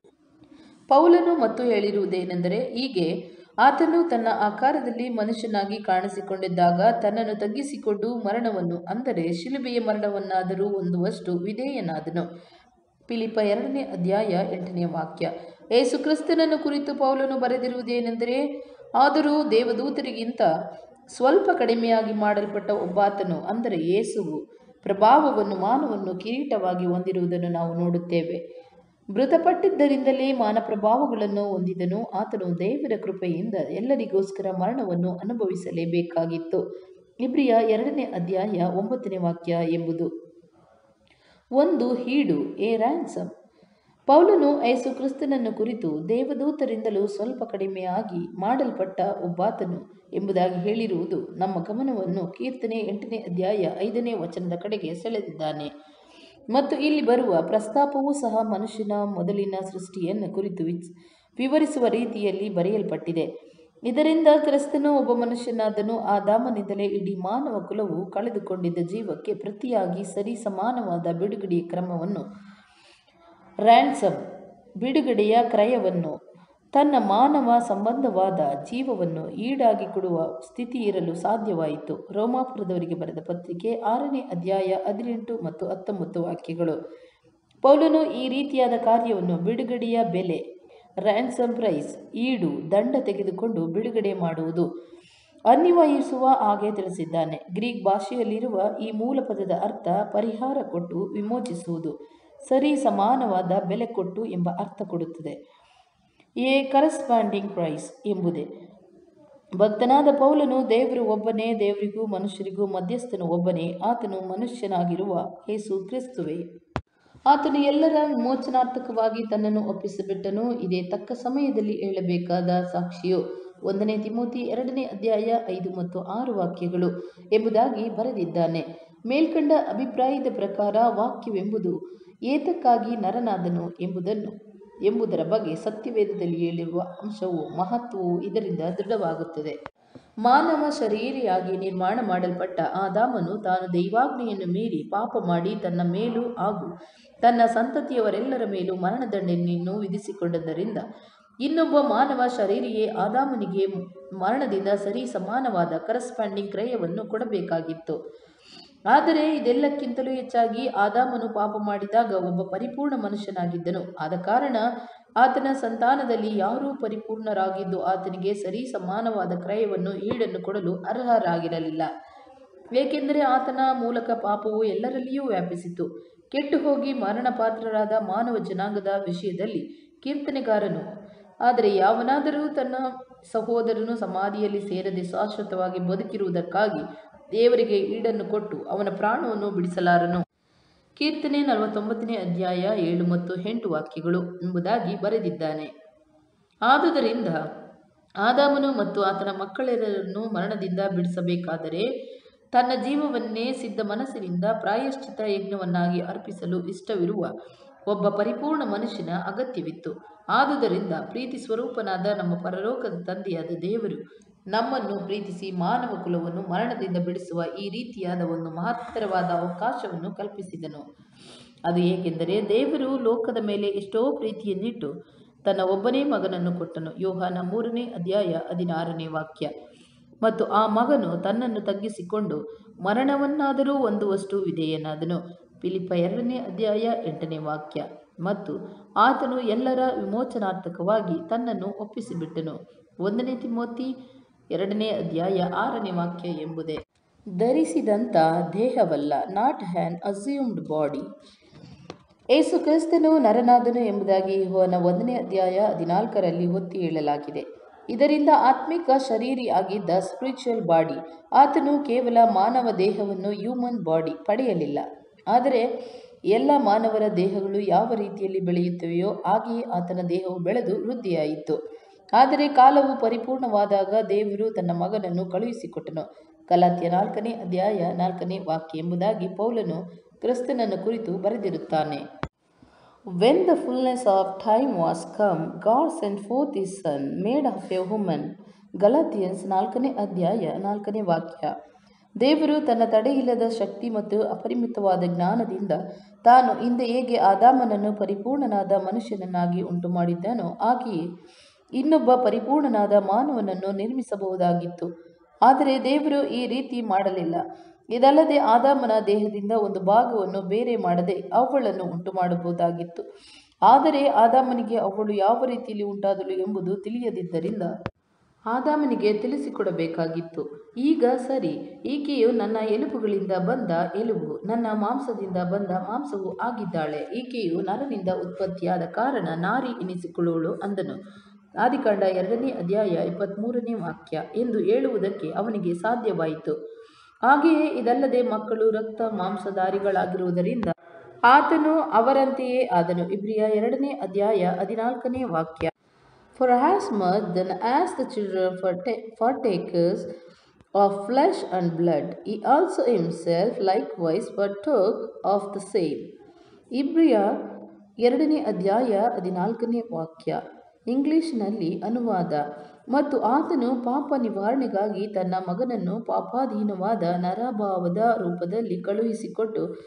ಪೌಲನು ಮತ್ತು ಹೇಳಿರುವುದೇನೆಂದರೆ ಹೀಗೆ ಆತನು ತನ್ನ ಆಕಾರದಲ್ಲಿ ಮನುಷ್ಯನಾಗಿ ಕಾಣಿಸಿಕೊಂಡಿದ್ದಾಗ ತನ್ನನ್ನು ತಗ್ಗಿಸಿಕೊಂಡು ಮರಣವನ್ನು ಅಂದರೆ ಶಿಲುಬೆಯ ಮರಣವನ್ನಾದರೂ ಹೊಂದುವಷ್ಟು ವಿಧೇಯನಾದನು ಫಿಲಿಪ ಎರಡನೇ ಅಧ್ಯಾಯ ಎಂಟನೇ ವಾಕ್ಯ ಏಸು ಕ್ರಿಸ್ತನನ್ನು ಕುರಿತು ಪೌಲನು ಬರೆದಿರುವುದೇನೆಂದರೆ ಆದರೂ ದೇವದೂತರಿಗಿಂತ ಸ್ವಲ್ಪ ಕಡಿಮೆಯಾಗಿ ಮಾಡಲ್ಪಟ್ಟ ಒಬ್ಬಾತನು ಅಂದರೆ ಯೇಸುವು ಪ್ರಭಾವವನ್ನು ಮಾನವನ್ನು ಕಿರೀಟವಾಗಿ ಹೊಂದಿರುವುದನ್ನು ನಾವು ನೋಡುತ್ತೇವೆ ಮೃತಪಟ್ಟಿದ್ದರಿಂದಲೇ ಮಾನ ಪ್ರಭಾವಗಳನ್ನು ಹೊಂದಿದನು ಆತನು ದೇವರ ಕೃಪೆಯಿಂದ ಎಲ್ಲರಿಗೋಸ್ಕರ ಮರಣವನ್ನು ಅನುಭವಿಸಲೇಬೇಕಾಗಿತ್ತು ಇಬ್ರಿಯ ಎರಡನೇ ಅಧ್ಯಾಯ ಒಂಬತ್ತನೇ ವಾಕ್ಯ ಎಂಬುದು ಒಂದು ಹೀಡು ಎ ರ್ಯಾನ್ಸಮ್ ಪೌಲನು ಯೇಸು ಕ್ರಿಸ್ತನನ್ನು ಕುರಿತು ದೇವದೂತರಿಂದಲೂ ಸ್ವಲ್ಪ ಕಡಿಮೆಯಾಗಿ ಮಾಡಲ್ಪಟ್ಟ ಒಬ್ಬಾತನು ಎಂಬುದಾಗಿ ಹೇಳಿರುವುದು ನಮ್ಮ ಗಮನವನ್ನು ಕೀರ್ತನೆ ಎಂಟನೇ ಅಧ್ಯಾಯ ಐದನೇ ವಚನದ ಕಡೆಗೆ ಸೆಳೆದಿದ್ದಾನೆ ಮತ್ತು ಇಲ್ಲಿ ಬರುವ ಪ್ರಸ್ತಾಪವೂ ಸಹ ಮನುಷ್ಯನ ಮೊದಲಿನ ಸೃಷ್ಟಿಯನ್ನು ಕುರಿತು ವಿಚ್- ವಿವರಿಸುವ ರೀತಿಯಲ್ಲಿ ಬರೆಯಲ್ಪಟ್ಟಿದೆ ಇದರಿಂದ ಕ್ರಿಸ್ತನು ಒಬ್ಬ ಮನುಷ್ಯನಾದನು ಆ ದಾಮನಿಂದಲೇ ಇಡೀ ಮಾನವ ಕುಲವು ಕಳೆದುಕೊಂಡಿದ್ದ ಜೀವಕ್ಕೆ ಪ್ರತಿಯಾಗಿ ಸರಿ ಸಮಾನವಾದ ಬಿಡುಗಡೆಯ ಕ್ರಮವನ್ನು ರ್ಯಾನ್ಸಮ್ ಬಿಡುಗಡೆಯ ಕ್ರಯವನ್ನು ತನ್ನ ಮಾನವ ಸಂಬಂಧವಾದ ಜೀವವನ್ನು ಈಡಾಗಿ ಕೊಡುವ ಸ್ಥಿತಿ ಇರಲು ಸಾಧ್ಯವಾಯಿತು ರೋಮಾಪುರದವರಿಗೆ ಬರೆದ ಪತ್ರಿಕೆ ಆರನೇ ಅಧ್ಯಾಯ ಹದಿನೆಂಟು ಮತ್ತು ಹತ್ತೊಂಬತ್ತು ವಾಕ್ಯಗಳು ಪೌಲನು ಈ ರೀತಿಯಾದ ಕಾರ್ಯವನ್ನು ಬಿಡುಗಡೆಯ ಬೆಲೆ ರ್ಯಾನ್ಸಮ್ ಪ್ರೈಸ್ ಈಡು ದಂಡ ತೆಗೆದುಕೊಂಡು ಬಿಡುಗಡೆ ಮಾಡುವುದು ಅನ್ವಯಿಸುವ ಹಾಗೆ ತಿಳಿಸಿದ್ದಾನೆ ಗ್ರೀಕ್ ಭಾಷೆಯಲ್ಲಿರುವ ಈ ಮೂಲ ಪದದ ಅರ್ಥ ಪರಿಹಾರ ಕೊಟ್ಟು ವಿಮೋಚಿಸುವುದು ಸರಿ ಸಮಾನವಾದ ಬೆಲೆ ಕೊಟ್ಟು ಎಂಬ ಅರ್ಥ ಕೊಡುತ್ತದೆ ಎ ಕರಸ್ಪಾಂಡಿಂಗ್ ಪ್ರೈಸ್ ಎಂಬುದೇ ಭಕ್ತನಾದ ಪೌಲನು ದೇವರು ಒಬ್ಬನೇ ದೇವರಿಗೂ ಮನುಷ್ಯರಿಗೂ ಮಧ್ಯಸ್ಥನು ಒಬ್ಬನೇ ಆತನು ಮನುಷ್ಯನಾಗಿರುವ ಯೇಸು ಕ್ರಿಸ್ತುವೇ ಆತನು ಎಲ್ಲರ ವಿಮೋಚನಾರ್ಥಕವಾಗಿ ತನ್ನನ್ನು ಒಪ್ಪಿಸಿಬಿಟ್ಟನು ಇದೇ ತಕ್ಕ ಸಮಯದಲ್ಲಿ ಹೇಳಬೇಕಾದ ಸಾಕ್ಷಿಯು ಒಂದನೇ ತಿಮೋತಿ ಎರಡನೇ ಅಧ್ಯಾಯ ಐದು ಮತ್ತು ಆರು ವಾಕ್ಯಗಳು ಎಂಬುದಾಗಿ ಬರೆದಿದ್ದಾನೆ ಮೇಲ್ಕಂಡ ಅಭಿಪ್ರಾಯದ ಪ್ರಕಾರ ವಾಕ್ಯವೆಂಬುದು ಏತಕ್ಕಾಗಿ ನರನಾದನು ಎಂಬುದನ್ನು ಎಂಬುದರ ಬಗ್ಗೆ ಸತ್ಯವೇದದಲ್ಲಿ ಹೇಳಿರುವ ಅಂಶವು ಮಹತ್ವವು ಇದರಿಂದ ದೃಢವಾಗುತ್ತದೆ ಮಾನವ ಶರೀರಿಯಾಗಿ ನಿರ್ಮಾಣ ಮಾಡಲ್ಪಟ್ಟ ಆದಾಮನು ತಾನು ದೈವಾಜ್ಞೆಯನ್ನು ಮೀರಿ ಪಾಪ ಮಾಡಿ ತನ್ನ ಮೇಲೂ ಹಾಗೂ ತನ್ನ ಸಂತತಿಯವರೆಲ್ಲರ ಮೇಲೂ ಮರಣದಂಡನೆಯನ್ನು ವಿಧಿಸಿಕೊಂಡದ್ದರಿಂದ ಇನ್ನೊಬ್ಬ ಮಾನವ ಶರೀರಿಯೇ ಆದಾಮನಿಗೆ ಮರಣದಿಂದ ಸರಿ ಸಮಾನವಾದ ಕರಸ್ಪಾಂಡಿಂಗ್ ಕ್ರಯವನ್ನು ಕೊಡಬೇಕಾಗಿತ್ತು ಆದರೆ ಇದೆಲ್ಲಕ್ಕಿಂತಲೂ ಹೆಚ್ಚಾಗಿ ಆದಾಮನು ಪಾಪ ಮಾಡಿದಾಗ ಒಬ್ಬ ಪರಿಪೂರ್ಣ ಮನುಷ್ಯನಾಗಿದ್ದನು ಆದ ಕಾರಣ ಆತನ ಸಂತಾನದಲ್ಲಿ ಯಾರೂ ಪರಿಪೂರ್ಣರಾಗಿದ್ದು ಆತನಿಗೆ ಸರಿ ಸಮಾನವಾದ ಕ್ರಯವನ್ನು ಈಡನ್ನು ಕೊಡಲು ಅರ್ಹರಾಗಿರಲಿಲ್ಲ ಏಕೆಂದರೆ ಆತನ ಮೂಲಕ ಪಾಪವು ಎಲ್ಲರಲ್ಲಿಯೂ ವ್ಯಾಪಿಸಿತು ಕೆಟ್ಟು ಹೋಗಿ ಮರಣ ಪಾತ್ರರಾದ ಮಾನವ ಜನಾಂಗದ ವಿಷಯದಲ್ಲಿ ಕೀರ್ತನೆಗಾರನು ಆದರೆ ಯಾವನಾದರೂ ತನ್ನ ಸಹೋದರನು ಸಮಾಧಿಯಲ್ಲಿ ಸೇರದೆ ಶಾಶ್ವತವಾಗಿ ಬದುಕಿರುವುದಕ್ಕಾಗಿ ದೇವರಿಗೆ ಈಡನ್ನು ಕೊಟ್ಟು ಅವನ ಪ್ರಾಣವನ್ನು ಬಿಡಿಸಲಾರನು ಕೀರ್ತನೆ ನಲವತ್ತೊಂಬತ್ತನೇ ಅಧ್ಯಾಯ ಏಳು ಮತ್ತು ಎಂಟು ವಾಕ್ಯಗಳು ಎಂಬುದಾಗಿ ಬರೆದಿದ್ದಾನೆ ಆದುದರಿಂದ ಆದಾಮನು ಮತ್ತು ಆತನ ಮಕ್ಕಳೆಲ್ಲರನ್ನು ಮರಣದಿಂದ ಬಿಡಿಸಬೇಕಾದರೆ ತನ್ನ ಜೀವವನ್ನೇ ಸಿದ್ಧ ಮನಸ್ಸಿನಿಂದ ಪ್ರಾಯಶ್ಚಿತ ಯಜ್ಞವನ್ನಾಗಿ ಅರ್ಪಿಸಲು ಇಷ್ಟವಿರುವ ಒಬ್ಬ ಪರಿಪೂರ್ಣ ಮನುಷ್ಯನ ಅಗತ್ಯವಿತ್ತು ಆದುದರಿಂದ ಪ್ರೀತಿ ಸ್ವರೂಪನಾದ ನಮ್ಮ ಪರಲೋಕದ ತಂದೆಯಾದ ದೇವರು ನಮ್ಮನ್ನು ಪ್ರೀತಿಸಿ ಮಾನವ ಕುಲವನ್ನು ಮರಣದಿಂದ ಬಿಡಿಸುವ ಈ ರೀತಿಯಾದ ಒಂದು ಮಹತ್ತರವಾದ ಅವಕಾಶವನ್ನು ಕಲ್ಪಿಸಿದನು ಅದು ಏಕೆಂದರೆ ದೇವರು ಲೋಕದ ಮೇಲೆ ಎಷ್ಟೋ ಪ್ರೀತಿಯನ್ನಿಟ್ಟು ತನ್ನ ಒಬ್ಬನೇ ಮಗನನ್ನು ಕೊಟ್ಟನು ಯೋಹಾನ ಮೂರನೇ ಅಧ್ಯಾಯ ಹದಿನಾರನೇ ವಾಕ್ಯ ಮತ್ತು ಆ ಮಗನು ತನ್ನನ್ನು ತಗ್ಗಿಸಿಕೊಂಡು ಮರಣವನ್ನಾದರೂ ಹೊಂದುವಷ್ಟು ವಿಧೇಯನಾದನು ಫಿಲಿಪ ಎರಡನೇ ಅಧ್ಯಾಯ ಎಂಟನೇ ವಾಕ್ಯ ಮತ್ತು ಆತನು ಎಲ್ಲರ ವಿಮೋಚನಾರ್ಥಕವಾಗಿ ತನ್ನನ್ನು ಒಪ್ಪಿಸಿಬಿಟ್ಟನು ಒಂದನೇ ತಿಮೋತಿ ಎರಡನೇ ಅಧ್ಯಾಯ ಆರನೇ ವಾಕ್ಯ ಎಂಬುದೇ ಧರಿಸಿದಂಥ ದೇಹವಲ್ಲ ನಾಟ್ ಹ್ಯಾನ್ ಅಸ್ಯೂಮ್ಡ್ ಬಾಡಿ ಏಸು ಕ್ರಿಸ್ತನು ನರನಾದನು ಎಂಬುದಾಗಿ ಯೆಹೋವನ ಒಂದನೇ ಅಧ್ಯಾಯ ಹದಿನಾಲ್ಕರಲ್ಲಿ ಒತ್ತಿ ಹೇಳಲಾಗಿದೆ ಇದರಿಂದ ಆತ್ಮಿಕ ಶರೀರಿ ಆಗಿದ್ದ ಸ್ಪಿರಿಚುವಲ್ ಬಾಡಿ ಆತನು ಕೇವಲ ಮಾನವ ದೇಹವನ್ನು ಹ್ಯೂಮನ್ ಬಾಡಿ ಪಡೆಯಲಿಲ್ಲ ಆದರೆ ಎಲ್ಲ ಮಾನವರ ದೇಹಗಳು ಯಾವ ರೀತಿಯಲ್ಲಿ ಬೆಳೆಯುತ್ತವೆಯೋ ಹಾಗೆಯೇ ಆತನ ದೇಹವು ಬೆಳೆದು ವೃದ್ಧಿಯಾಯಿತು ಆದರೆ ಕಾಲವು ಪರಿಪೂರ್ಣವಾದಾಗ ದೇವರು ತನ್ನ ಮಗನನ್ನು ಕಳುಹಿಸಿಕೊಟ್ಟನು ಗಲಾತ್ಯ ನಾಲ್ಕನೇ ಅಧ್ಯಾಯ ನಾಲ್ಕನೇ ವಾಕ್ಯ ಎಂಬುದಾಗಿ ಪೌಲನು ಕ್ರಿಸ್ತನನ್ನು ಕುರಿತು ಬರೆದಿರುತ್ತಾನೆ when the fullness of time was come God sent forth is son made of a human Galatians ನಾಲ್ಕನೇ ಅಧ್ಯಾಯ ನಾಲ್ಕನೇ ವಾಕ್ಯ ದೇವರು ತನ್ನ ತಡೆಯಿಲ್ಲದ ಶಕ್ತಿ ಮತ್ತು ಅಪರಿಮಿತವಾದ ಜ್ಞಾನದಿಂದ ತಾನು ಹಿಂದೆ ಹೇಗೆ ಆದಾಮನನ್ನು ಪರಿಪೂರ್ಣನಾದ ಮನುಷ್ಯನನ್ನಾಗಿ ಉಂಟು ಮಾಡಿದ್ದನೋ ಹಾಗೆಯೇ ಇನ್ನೊಬ್ಬ ಪರಿಪೂರ್ಣನಾದ ಮಾನವನನ್ನು ನಿರ್ಮಿಸಬಹುದಾಗಿತ್ತು ಆದರೆ ದೇವರು ಈ ರೀತಿ ಮಾಡಲಿಲ್ಲ ಇದಲ್ಲದೆ ಆದಾಮನ ದೇಹದಿಂದ ಒಂದು ಭಾಗವನ್ನು ಬೇರೆ ಮಾಡದೆ ಅವುಗಳನ್ನು ಉಂಟು ಮಾಡಬಹುದಾಗಿತ್ತು ಆದರೆ ಆದಾಮನಿಗೆ ಅವಳು ಯಾವ ರೀತಿಯಲ್ಲಿ ಉಂಟಾದಳು ಎಂಬುದು ತಿಳಿಯದಿದ್ದರಿಂದ ಆದಾಮನಿಗೆ ತಿಳಿಸಿಕೊಡಬೇಕಾಗಿತ್ತು ಈಗ ಸರಿ ಈಕೆಯು ನನ್ನ ಎಲುಬುಗಳಿಂದ ಬಂದ ಎಲುಬು ನನ್ನ ಮಾಂಸದಿಂದ ಬಂದ ಮಾಂಸವು ಆಗಿದ್ದಾಳೆ ಈಕೆಯು ನರನಿಂದ ಉತ್ಪತ್ತಿಯಾದ ಕಾರಣ ನಾರಿ ಎನಿಸಿಕೊಳ್ಳುವಳು ಅಂದನು ಆದಿಕಾಂಡ ಎರಡನೇ ಅಧ್ಯಾಯ ಇಪ್ಪತ್ತ್ಮೂರನೇ ವಾಕ್ಯ ಎಂದು ಹೇಳುವುದಕ್ಕೆ ಅವನಿಗೆ ಸಾಧ್ಯವಾಯಿತು ಹಾಗೆಯೇ ಇದಲ್ಲದೆ ಮಕ್ಕಳು ರಕ್ತ ಮಾಂಸಧಾರಿಗಳಾಗಿರುವುದರಿಂದ ಆತನು ಅವರಂತೆಯೇ ಆದನು ಇಬ್ರಿಯ ಎರಡನೇ ಅಧ್ಯಾಯ ಹದಿನಾಲ್ಕನೇ ವಾಕ್ಯ forasmuch then as the children partakers of flesh and blood, he also himself likewise partook of the same. ಇಬ್ರಿಯ ಎರಡನೇ ಅಧ್ಯಾಯ ಹದಿನಾಲ್ಕನೇ ವಾಕ್ಯ ಇಂಗ್ಲಿಷ್ನಲ್ಲಿ ಅನುವಾದ ಮತ್ತು ಆತನು ಪಾಪ ನಿವಾರಣೆಗಾಗಿ ತನ್ನ ಮಗನನ್ನು ಪಾಪಾಧೀನವಾದ ನರಭಾವದ ರೂಪದಲ್ಲಿ ಕಳುಹಿಸಿಕೊಟ್ಟು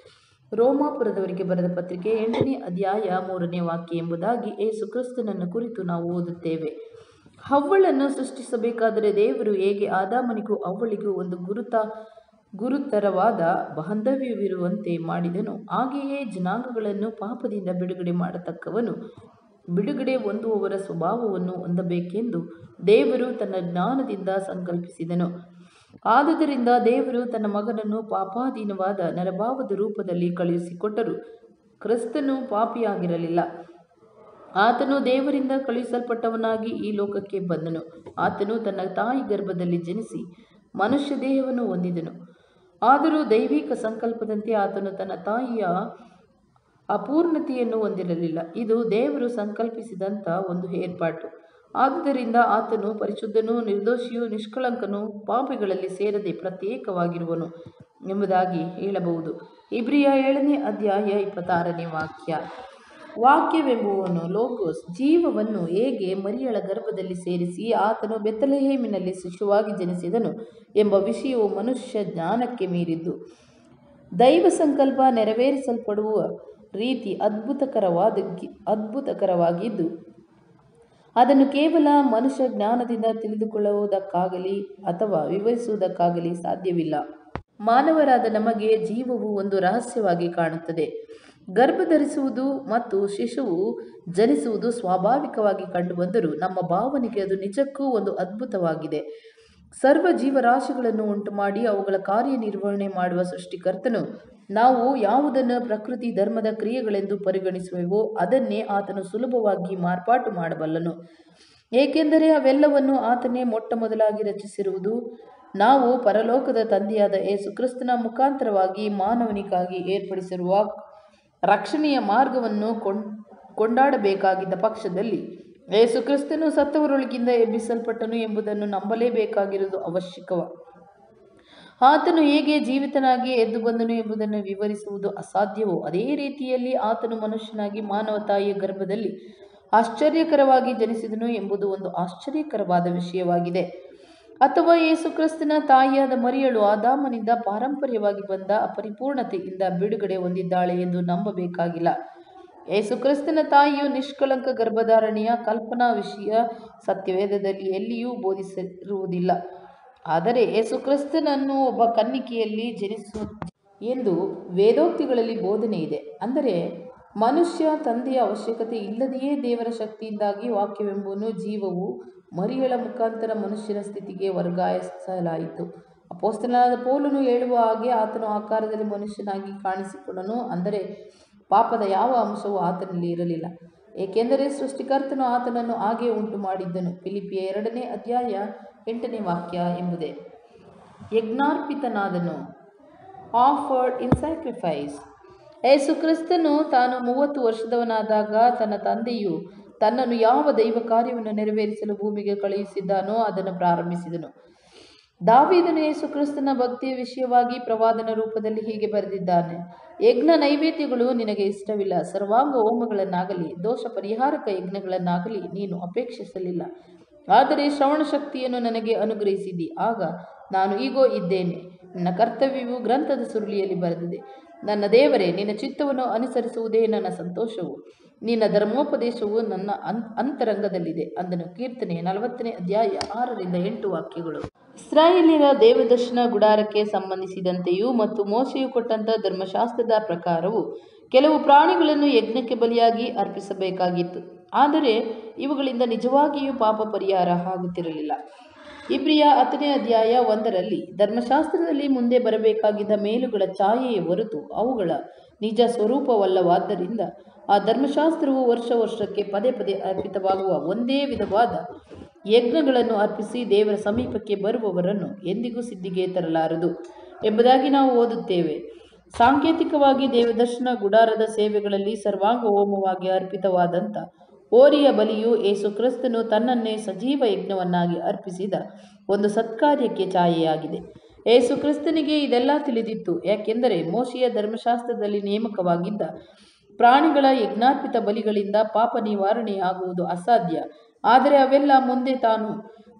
ರೋಮಾಪುರದವರಿಗೆ ಬರೆದ ಪತ್ರಿಕೆ ಎಂಟನೇ ಅಧ್ಯಾಯ ಮೂರನೇ ವಾಕ್ಯ ಎಂಬುದಾಗಿ ಏಸು ಕ್ರಿಸ್ತನನ್ನು ಕುರಿತು ನಾವು ಓದುತ್ತೇವೆ ಹವ್ವಳನ್ನು ಸೃಷ್ಟಿಸಬೇಕಾದರೆ ದೇವರು ಹೇಗೆ ಆದಾಮನಿಗೂ ಅವ್ವಳಿಗೂ ಒಂದು ಗುರುತ ಗುರುತರವಾದ ಬಾಂಧವ್ಯವಿರುವಂತೆ ಮಾಡಿದನು ಹಾಗೆಯೇ ಜನಾಂಗಗಳನ್ನು ಪಾಪದಿಂದ ಬಿಡುಗಡೆ ಮಾಡತಕ್ಕವನು ಬಿಡುಗಡೆ ಹೊಂದುವವರ ಸ್ವಭಾವವನ್ನು ಹೊಂದಬೇಕೆಂದು ದೇವರು ತನ್ನ ಜ್ಞಾನದಿಂದ ಸಂಕಲ್ಪಿಸಿದನು ಆದುದರಿಂದ ದೇವರು ತನ್ನ ಮಗನನ್ನು ಪಾಪಾಧೀನವಾದ ನರಭಾವದ ರೂಪದಲ್ಲಿ ಕಳುಹಿಸಿಕೊಟ್ಟರು ಕ್ರಿಸ್ತನು ಪಾಪಿಯಾಗಿರಲಿಲ್ಲ ಆತನು ದೇವರಿಂದ ಕಳುಹಿಸಲ್ಪಟ್ಟವನಾಗಿ ಈ ಲೋಕಕ್ಕೆ ಬಂದನು ಆತನು ತನ್ನ ತಾಯಿ ಗರ್ಭದಲ್ಲಿ ಜನಿಸಿ ಮನುಷ್ಯ ದೇಹವನ್ನು ಹೊಂದಿದನು ಆದರೂ ದೈವಿಕ ಸಂಕಲ್ಪದಂತೆ ಆತನು ತನ್ನ ತಾಯಿಯ ಅಪೂರ್ಣತೆಯನ್ನು ಹೊಂದಿರಲಿಲ್ಲ ಇದು ದೇವರು ಸಂಕಲ್ಪಿಸಿದಂಥ ಒಂದು ಏರ್ಪಾಟು ಆದುದರಿಂದ ಆತನು ಪರಿಶುದ್ಧನೂ ನಿರ್ದೋಷಿಯೂ ನಿಷ್ಕಳಂಕನೂ ಪಾಪಿಗಳಲ್ಲಿ ಸೇರದೆ ಪ್ರತ್ಯೇಕವಾಗಿರುವನು ಎಂಬುದಾಗಿ ಹೇಳಬಹುದು ಇಬ್ರಿಯ ಏಳನೇ ಅಧ್ಯಾಯ ಇಪ್ಪತ್ತಾರನೇ ವಾಕ್ಯ ವಾಕ್ಯವೆಂಬುವನು ಲೋಕೋಸ್ ಜೀವವನ್ನು ಹೇಗೆ ಮರಿಯಳ ಗರ್ಭದಲ್ಲಿ ಸೇರಿಸಿ ಆತನು ಬೆತ್ತಲೆಹೇಮಿನಲ್ಲಿ ಶಿಶುವಾಗಿ ಜನಿಸಿದನು ಎಂಬ ವಿಷಯವು ಮನುಷ್ಯ ಜ್ಞಾನಕ್ಕೆ ಮೀರಿದ್ದು ದೈವ ಸಂಕಲ್ಪ ನೆರವೇರಿಸಲ್ಪಡುವ ರೀತಿ ಅದ್ಭುತಕರವಾದ ಅದ್ಭುತಕರವಾಗಿದ್ದು ಅದನ್ನು ಕೇವಲ ಮನುಷ್ಯ ಜ್ಞಾನದಿಂದ ತಿಳಿದುಕೊಳ್ಳುವುದಕ್ಕಾಗಲಿ ಅಥವಾ ವಿವರಿಸುವುದಕ್ಕಾಗಲಿ ಸಾಧ್ಯವಿಲ್ಲ ಮಾನವರಾದ ನಮಗೆ ಜೀವವು ಒಂದು ರಹಸ್ಯವಾಗಿ ಕಾಣುತ್ತದೆ ಗರ್ಭಧರಿಸುವುದು ಮತ್ತು ಶಿಶುವು ಜನಿಸುವುದು ಸ್ವಾಭಾವಿಕವಾಗಿ ಕಂಡುಬಂದರೂ ನಮ್ಮ ಭಾವನೆಗೆ ಅದು ನಿಜಕ್ಕೂ ಒಂದು ಅದ್ಭುತವಾಗಿದೆ ಸರ್ವ ಜೀವರಾಶಿಗಳನ್ನು ಉಂಟುಮಾಡಿ ಅವುಗಳ ಕಾರ್ಯನಿರ್ವಹಣೆ ಮಾಡುವ ಸೃಷ್ಟಿಕರ್ತನು ನಾವು ಯಾವುದನ್ನು ಪ್ರಕೃತಿ ಧರ್ಮದ ಕ್ರಿಯೆಗಳೆಂದು ಪರಿಗಣಿಸುವೆವೋ ಅದನ್ನೇ ಆತನು ಸುಲಭವಾಗಿ ಮಾರ್ಪಾಟು ಮಾಡಬಲ್ಲನು ಏಕೆಂದರೆ ಅವೆಲ್ಲವನ್ನು ಆತನೇ ಮೊಟ್ಟ ಮೊದಲಾಗಿ ರಚಿಸಿರುವುದು ನಾವು ಪರಲೋಕದ ತಂದೆಯಾದ ಯೇಸು ಕ್ರಿಸ್ತನ ಮುಖಾಂತರವಾಗಿ ಮಾನವನಿಗಾಗಿ ಏರ್ಪಡಿಸಿರುವ ರಕ್ಷಣೆಯ ಮಾರ್ಗವನ್ನು ಕೊಂಡ್ ಕೊಂಡಾಡಬೇಕಾಗಿದ್ದ ಪಕ್ಷದಲ್ಲಿ ಯೇಸು ಕ್ರಿಸ್ತನು ಸತ್ತವರೊಳಗಿಂದ ಎಬ್ಬಿಸಲ್ಪಟ್ಟನು ಎಂಬುದನ್ನು ನಂಬಲೇಬೇಕಾಗಿರುವುದು ಅವಶ್ಯಕವ ಆತನು ಹೇಗೆ ಜೀವಿತನಾಗಿ ಎದ್ದು ಬಂದನು ಎಂಬುದನ್ನು ವಿವರಿಸುವುದು ಅಸಾಧ್ಯವೋ ಅದೇ ರೀತಿಯಲ್ಲಿ ಆತನು ಮನುಷ್ಯನಾಗಿ ಮಾನವ ತಾಯಿಯ ಗರ್ಭದಲ್ಲಿ ಆಶ್ಚರ್ಯಕರವಾಗಿ ಜನಿಸಿದನು ಎಂಬುದು ಒಂದು ಆಶ್ಚರ್ಯಕರವಾದ ವಿಷಯವಾಗಿದೆ ಅಥವಾ ಯೇಸು ಕ್ರಿಸ್ತನ ತಾಯಿಯಾದ ಮರಿಯಳು ಆದಾಮನಿಂದ ಪಾರಂಪರ್ಯವಾಗಿ ಬಂದ ಅಪರಿಪೂರ್ಣತೆಯಿಂದ ಬಿಡುಗಡೆ ಹೊಂದಿದ್ದಾಳೆ ಎಂದು ನಂಬಬೇಕಾಗಿಲ್ಲ ಯೇಸು ಕ್ರಿಸ್ತನ ತಾಯಿಯು ನಿಷ್ಕಳಂಕ ಗರ್ಭಧಾರಣೆಯ ಕಲ್ಪನಾ ವಿಷಯ ಸತ್ಯವೇದದಲ್ಲಿ ಎಲ್ಲಿಯೂ ಬೋಧಿಸಿರುವುದಿಲ್ಲ ಆದರೆ ಯೇಸು ಕ್ರಿಸ್ತನನ್ನು ಒಬ್ಬ ಕನ್ನಿಕೆಯಲ್ಲಿ ಜನಿಸು ಎಂದು ವೇದೋಕ್ತಿಗಳಲ್ಲಿ ಬೋಧನೆ ಇದೆ ಅಂದರೆ ಮನುಷ್ಯ ತಂದೆಯ ಅವಶ್ಯಕತೆ ಇಲ್ಲದೆಯೇ ದೇವರ ಶಕ್ತಿಯಿಂದಾಗಿ ವಾಕ್ಯವೆಂಬುವನು ಜೀವವು ಮರಿಯಳ ಮುಖಾಂತರ ಮನುಷ್ಯನ ಸ್ಥಿತಿಗೆ ವರ್ಗಾಯಿಸಲಾಯಿತು ಅಪೋಸ್ತನಾದ ಪೌಲನು ಹೇಳುವ ಹಾಗೆ ಆತನು ಆಕಾರದಲ್ಲಿ ಮನುಷ್ಯನಾಗಿ ಕಾಣಿಸಿಕೊಂಡನು ಅಂದರೆ ಪಾಪದ ಯಾವ ಅಂಶವೂ ಆತನಲ್ಲಿ ಇರಲಿಲ್ಲ ಏಕೆಂದರೆ ಸೃಷ್ಟಿಕರ್ತನು ಆತನನ್ನು ಹಾಗೆ ಉಂಟು ಮಾಡಿದ್ದನು ಫಿಲಿಪಿಯ ಎರಡನೇ ಅಧ್ಯಾಯ ಎಂಟನೇ ವಾಕ್ಯ ಎಂಬುದೇ ಯಜ್ಞಾರ್ಪಿತನಾದನು ಆಫರ್ಡ್ ಇನ್ ಸ್ಯಾಕ್ರಿಫೈಸ್ ಯೇಸು ಕ್ರಿಸ್ತನು ತಾನು ಮೂವತ್ತು ವರ್ಷದವನಾದಾಗ ತನ್ನ ತಂದೆಯು ತನ್ನನ್ನು ಯಾವ ದೈವ ಕಾರ್ಯವನ್ನು ನೆರವೇರಿಸಲು ಭೂಮಿಗೆ ಕಳುಹಿಸಿದ್ದಾನೋ ಅದನ್ನು ಪ್ರಾರಂಭಿಸಿದನು ದಾವೀದನು ಯೇಸು ಕ್ರಿಸ್ತನ ಭಕ್ತಿಯ ವಿಷಯವಾಗಿ ಪ್ರವಾದನ ರೂಪದಲ್ಲಿ ಹೀಗೆ ಬರೆದಿದ್ದಾನೆ ಯಜ್ಞ ನೈವೇದ್ಯಗಳು ನಿನಗೆ ಇಷ್ಟವಿಲ್ಲ ಸರ್ವಾಂಗ ಹೋಮಗಳನ್ನಾಗಲಿ ದೋಷ ಪರಿಹಾರಕ ಯಜ್ಞಗಳನ್ನಾಗಲಿ ನೀನು ಅಪೇಕ್ಷಿಸಲಿಲ್ಲ ಆದರೆ ಶ್ರವಣ ಶಕ್ತಿಯನ್ನು ನನಗೆ ಅನುಗ್ರಹಿಸಿದಿ ಆಗ ನಾನು ಈಗೋ ಇದ್ದೇನೆ ನನ್ನ ಕರ್ತವ್ಯವು ಗ್ರಂಥದ ಸುರುಳಿಯಲ್ಲಿ ಬರೆದಿದೆ ನನ್ನ ದೇವರೇ ನಿನ್ನ ಚಿತ್ತವನ್ನು ಅನುಸರಿಸುವುದೇ ನನ್ನ ಸಂತೋಷವು ನಿನ್ನ ಧರ್ಮೋಪದೇಶವು ನನ್ನ ಅನ್ ಅಂತರಂಗದಲ್ಲಿದೆ ಅಂದನು ಕೀರ್ತನೆ ನಲವತ್ತನೇ ಅಧ್ಯಾಯ ಆರರಿಂದ ಎಂಟು ವಾಕ್ಯಗಳು ಇಸ್ರಾಯೇಲಿನ ದೇವದರ್ಶನ ಗುಡಾರಕ್ಕೆ ಸಂಬಂಧಿಸಿದಂತೆಯೂ ಮತ್ತು ಮೋಶೆಯು ಕೊಟ್ಟಂತ ಧರ್ಮಶಾಸ್ತ್ರದ ಪ್ರಕಾರವು ಕೆಲವು ಪ್ರಾಣಿಗಳನ್ನು ಯಜ್ಞಕ್ಕೆ ಬಲಿಯಾಗಿ ಅರ್ಪಿಸಬೇಕಾಗಿತ್ತು ಆದರೆ ಇವುಗಳಿಂದ ನಿಜವಾಗಿಯೂ ಪಾಪ ಪರಿಹಾರ ಆಗುತ್ತಿರಲಿಲ್ಲ ಇಬ್ರಿಯ ಹತ್ತನೇ ಅಧ್ಯಾಯ ಒಂದರಲ್ಲಿ ಧರ್ಮಶಾಸ್ತ್ರದಲ್ಲಿ ಮುಂದೆ ಬರಬೇಕಾಗಿದ್ದ ಮೇಲುಗಳ ಛಾಯೆಯ ಹೊರತು ಅವುಗಳ ನಿಜ ಸ್ವರೂಪವಲ್ಲವಾದ್ದರಿಂದ ಆ ಧರ್ಮಶಾಸ್ತ್ರವು ವರ್ಷ ವರ್ಷಕ್ಕೆ ಪದೇ ಪದೇ ಅರ್ಪಿತವಾಗುವ ಒಂದೇ ವಿಧವಾದ ಯಜ್ಞಗಳನ್ನು ಅರ್ಪಿಸಿ ದೇವರ ಸಮೀಪಕ್ಕೆ ಬರುವವರನ್ನು ಎಂದಿಗೂ ಸಿದ್ಧಿಗೆ ತರಲಾರದು ಎಂಬುದಾಗಿ ನಾವು ಓದುತ್ತೇವೆ ಸಾಂಕೇತಿಕವಾಗಿ ದೇವದರ್ಶನ ಗುಡಾರದ ಸೇವೆಗಳಲ್ಲಿ ಸರ್ವಾಂಗ ಹೋಮವಾಗಿ ಅರ್ಪಿತವಾದಂಥ ಓರಿಯ ಬಲಿಯು ಏಸು ಕ್ರಿಸ್ತನು ತನ್ನನ್ನೇ ಸಜೀವ ಯಜ್ಞವನ್ನಾಗಿ ಅರ್ಪಿಸಿದ ಒಂದು ಸತ್ಕಾರ್ಯಕ್ಕೆ ಛಾಯೆಯಾಗಿದೆ ಏಸು ಕ್ರಿಸ್ತನಿಗೆ ಇದೆಲ್ಲ ತಿಳಿದಿತ್ತು ಯಾಕೆಂದರೆ ಮೋಶೆಯ ಧರ್ಮಶಾಸ್ತ್ರದಲ್ಲಿ ನೇಮಕವಾಗಿದ್ದ ಪ್ರಾಣಿಗಳ ಯಜ್ಞಾರ್ಪಿತ ಬಲಿಗಳಿಂದ ಪಾಪ ನಿವಾರಣೆಯಾಗುವುದು ಅಸಾಧ್ಯ ಆದರೆ ಅವೆಲ್ಲ ಮುಂದೆ ತಾನು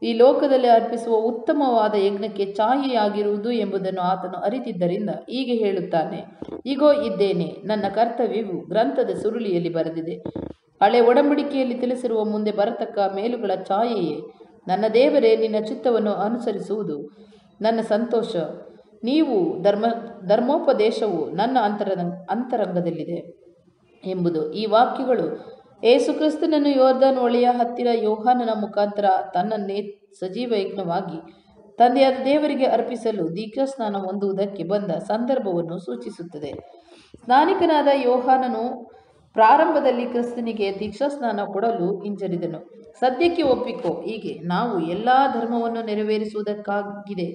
ಈ ಲೋಕದಲ್ಲಿ ಅರ್ಪಿಸುವ ಉತ್ತಮವಾದ ಯಜ್ಞಕ್ಕೆ ಛಾಯೆಯಾಗಿರುವುದು ಎಂಬುದನ್ನು ಆತನು ಅರಿತಿದ್ದರಿಂದ ಹೀಗೆ ಹೇಳುತ್ತಾನೆ ಇಗೋ ಇದ್ದೇನೆ ನನ್ನ ಕರ್ತವ್ಯವು ಗ್ರಂಥದ ಸುರುಳಿಯಲ್ಲಿ ಬರೆದಿದೆ ಹಳೆ ಒಡಂಬಡಿಕೆಯಲ್ಲಿ ತಿಳಿಸಿರುವ ಮುಂದೆ ಬರತಕ್ಕ ಮೇಲುಗಳ ಛಾಯೆಯೇ ನನ್ನ ದೇವರೇ ನಿನ್ನ ಚಿತ್ತವನ್ನು ಅನುಸರಿಸುವುದು ನನ್ನ ಸಂತೋಷ ನೀವು ಧರ್ಮ ಧರ್ಮೋಪದೇಶವು ನನ್ನ ಅಂತರ ಅಂತರಂಗದಲ್ಲಿದೆ ಎಂಬುದು ಈ ವಾಕ್ಯಗಳು ಏಸುಕ್ರಿಸ್ತನನ್ನು ಯೋರ್ಧನ್ ಹೊಳೆಯ ಹತ್ತಿರ ಯೋಹಾನನ ಮುಖಾಂತರ ತನ್ನನ್ನೇ ಸಜೀವ ಯಜ್ಞವಾಗಿ ತಂದೆಯಾದ ದೇವರಿಗೆ ಅರ್ಪಿಸಲು ದೀಕ್ಷಾಸ್ನಾನ ಹೊಂದುವುದಕ್ಕೆ ಬಂದ ಸಂದರ್ಭವನ್ನು ಸೂಚಿಸುತ್ತದೆ ಸ್ನಾನಿಕನಾದ ಯೋಹಾನನು ಪ್ರಾರಂಭದಲ್ಲಿ ಕ್ರಿಸ್ತನಿಗೆ ದೀಕ್ಷಾಸ್ನಾನ ಕೊಡಲು ಹಿಂಜರಿದನು ಸದ್ಯಕ್ಕೆ ಒಪ್ಪಿಕೋ ಹೀಗೆ ನಾವು ಎಲ್ಲ ಧರ್ಮವನ್ನು ನೆರವೇರಿಸುವುದಕ್ಕಾಗಿದೆ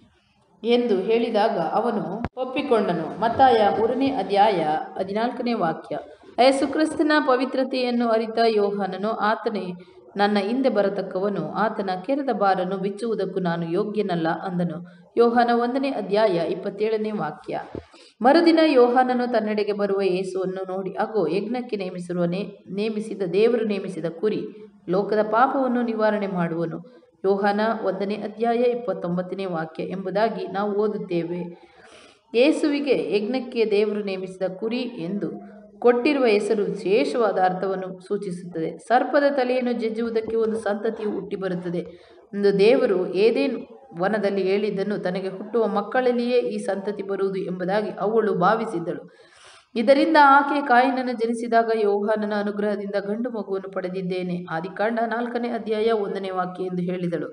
ಎಂದು ಹೇಳಿದಾಗ ಅವನು ಒಪ್ಪಿಕೊಂಡನು ಮತ್ತಾಯ ಮೂರನೇ ಅಧ್ಯಾಯ ಹದಿನಾಲ್ಕನೇ ವಾಕ್ಯ ಯೇಸುಕ್ರಿಸ್ತನ ಪವಿತ್ರತೆಯನ್ನು ಅರಿತ ಯೋಹಾನನು ಆತನೇ ನನ್ನ ಹಿಂದೆ ಬರತಕ್ಕವನು ಆತನ ಕೆರೆದ ಬಾರನ್ನು ಬಿಚ್ಚುವುದಕ್ಕೂ ನಾನು ಯೋಗ್ಯನಲ್ಲ ಅಂದನು ಯೋಹಾನ ಒಂದನೇ ಅಧ್ಯಾಯ ಇಪ್ಪತ್ತೇಳನೇ ವಾಕ್ಯ ಮರುದಿನ ಯೋಹಾನನು ತನ್ನೆಡೆಗೆ ಬರುವ ಯೇಸುವನ್ನು ನೋಡಿ ಅಗೋ ಯಜ್ಞಕ್ಕೆ ನೇಮಿಸಿರುವ ನೇ ನೇಮಿಸಿದ ದೇವರು ನೇಮಿಸಿದ ಕುರಿ ಲೋಕದ ಪಾಪವನ್ನು ನಿವಾರಣೆ ಮಾಡುವನು ಯೋಹಾನ ಒಂದನೇ ಅಧ್ಯಾಯ ಇಪ್ಪತ್ತೊಂಬತ್ತನೇ ವಾಕ್ಯ ಎಂಬುದಾಗಿ ನಾವು ಓದುತ್ತೇವೆ ಯೇಸುವಿಗೆ ಯಜ್ಞಕ್ಕೆ ದೇವರು ನೇಮಿಸಿದ ಕುರಿ ಎಂದು ಕೊಟ್ಟಿರುವ ಹೆಸರು ವಿಶೇಷವಾದ ಅರ್ಥವನ್ನು ಸೂಚಿಸುತ್ತದೆ ಸರ್ಪದ ತಲೆಯನ್ನು ಜಜ್ಜುವುದಕ್ಕೆ ಒಂದು ಸಂತತಿಯು ಹುಟ್ಟಿ ಬರುತ್ತದೆ ಎಂದು ದೇವರು ಏದೇನ್ ವನದಲ್ಲಿ ಹೇಳಿದ್ದನ್ನು ತನಗೆ ಹುಟ್ಟುವ ಮಕ್ಕಳಲ್ಲಿಯೇ ಈ ಸಂತತಿ ಬರುವುದು ಎಂಬುದಾಗಿ ಅವಳು ಭಾವಿಸಿದ್ದಳು ಇದರಿಂದ ಆಕೆ ಕಾಯಿನನ್ನು ಜನಿಸಿದಾಗ ಯೋಹಾನನ ಅನುಗ್ರಹದಿಂದ ಗಂಡು ಮಗುವನ್ನು ಪಡೆದಿದ್ದೇನೆ ಆದಿಕಾಂಡ ನಾಲ್ಕನೇ ಅಧ್ಯಾಯ ಒಂದನೇ ವಾಕ್ಯ ಎಂದು ಹೇಳಿದಳು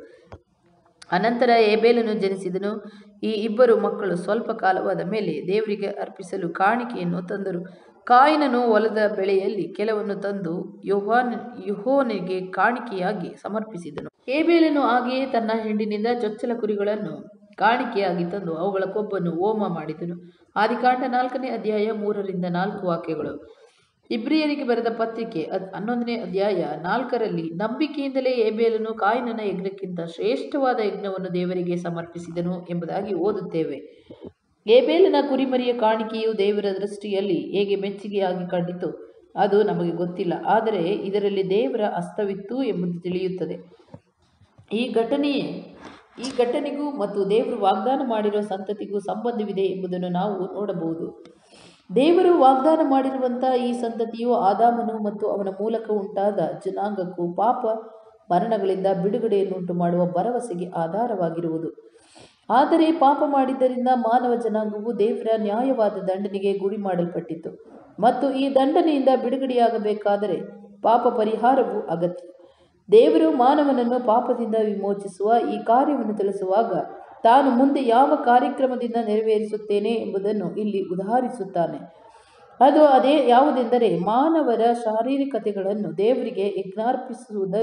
ಅನಂತರ ಏಬೇಲನು ಜನಿಸಿದನು ಈ ಇಬ್ಬರು ಮಕ್ಕಳು ಸ್ವಲ್ಪ ಕಾಲವಾದ ಮೇಲೆ ದೇವರಿಗೆ ಅರ್ಪಿಸಲು ಕಾಣಿಕೆಯನ್ನು ತಂದರು ಕಾಯಿನನು ಹೊಲದ ಬೆಳೆಯಲ್ಲಿ ಕೆಲವನ್ನು ತಂದು ಯೋಹಾನ್ ಯುಹೋನಿಗೆ ಕಾಣಿಕೆಯಾಗಿ ಸಮರ್ಪಿಸಿದನು ಏಬೇಲನು ಹಾಗೆಯೇ ತನ್ನ ಹೆಂಡಿನಿಂದ ಚೊಚ್ಚಲ ಕುರಿಗಳನ್ನು ಕಾಣಿಕೆಯಾಗಿ ತಂದು ಅವುಗಳ ಕೊಬ್ಬನ್ನು ಹೋಮ ಮಾಡಿದನು ಆದಿಕಾಂಡ ನಾಲ್ಕನೇ ಅಧ್ಯಾಯ ಮೂರರಿಂದ ನಾಲ್ಕು ವಾಕ್ಯಗಳು ಇಬ್ರಿಯರಿಗೆ ಬರೆದ ಪತ್ರಿಕೆ ಅದ್ ಹನ್ನೊಂದನೇ ಅಧ್ಯಾಯ ನಾಲ್ಕರಲ್ಲಿ ನಂಬಿಕೆಯಿಂದಲೇ ಏಬೇಲನು ಕಾಯಿನನ ಯಜ್ಞಕ್ಕಿಂತ ಶ್ರೇಷ್ಠವಾದ ಯಜ್ಞವನ್ನು ದೇವರಿಗೆ ಸಮರ್ಪಿಸಿದನು ಎಂಬುದಾಗಿ ಓದುತ್ತೇವೆ ಏಬೇಲನ ಕುರಿಮರಿಯ ಕಾಣಿಕೆಯು ದೇವರ ದೃಷ್ಟಿಯಲ್ಲಿ ಹೇಗೆ ಮೆಚ್ಚುಗೆಯಾಗಿ ಕಂಡಿತು ಅದು ನಮಗೆ ಗೊತ್ತಿಲ್ಲ ಆದರೆ ಇದರಲ್ಲಿ ದೇವರ ಹಸ್ತವಿತ್ತು ಎಂಬುದು ತಿಳಿಯುತ್ತದೆ ಈ ಘಟನೆಯೇ ಈ ಘಟನೆಗೂ ಮತ್ತು ದೇವರು ವಾಗ್ದಾನ ಮಾಡಿರುವ ಸಂತತಿಗೂ ಸಂಬಂಧವಿದೆ ಎಂಬುದನ್ನು ನಾವು ನೋಡಬಹುದು ದೇವರು ವಾಗ್ದಾನ ಮಾಡಿರುವಂತಹ ಈ ಸಂತತಿಯು ಆದಾಮನು ಮತ್ತು ಅವನ ಮೂಲಕ ಉಂಟಾದ ಜನಾಂಗಕ್ಕೂ ಪಾಪ ಮರಣಗಳಿಂದ ಬಿಡುಗಡೆಯನ್ನುಂಟು ಮಾಡುವ ಭರವಸೆಗೆ ಆಧಾರವಾಗಿರುವುದು ಆದರೆ ಪಾಪ ಮಾಡಿದ್ದರಿಂದ ಮಾನವ ಜನಾಂಗವು ದೇವರ ನ್ಯಾಯವಾದ ದಂಡನೆಗೆ ಗುರಿ ಮಾಡಲ್ಪಟ್ಟಿತು ಮತ್ತು ಈ ದಂಡನೆಯಿಂದ ಬಿಡುಗಡೆಯಾಗಬೇಕಾದರೆ ಪಾಪ ಪರಿಹಾರವು ಅಗತ್ಯ ದೇವರು ಮಾನವನನ್ನು ಪಾಪದಿಂದ ವಿಮೋಚಿಸುವ ಈ ಕಾರ್ಯವನ್ನು ತಿಳಿಸುವಾಗ ತಾನು ಮುಂದೆ ಯಾವ ಕಾರ್ಯಕ್ರಮದಿಂದ ನೆರವೇರಿಸುತ್ತೇನೆ ಎಂಬುದನ್ನು ಇಲ್ಲಿ ಉದಾಹರಿಸುತ್ತಾನೆ ಅದು ಅದೇ ಯಾವುದೆಂದರೆ ಮಾನವರ ಶಾರೀರಿಕತೆಗಳನ್ನು ದೇವರಿಗೆ ಯಜ್ಞಾರ್ಪಿಸುವುದ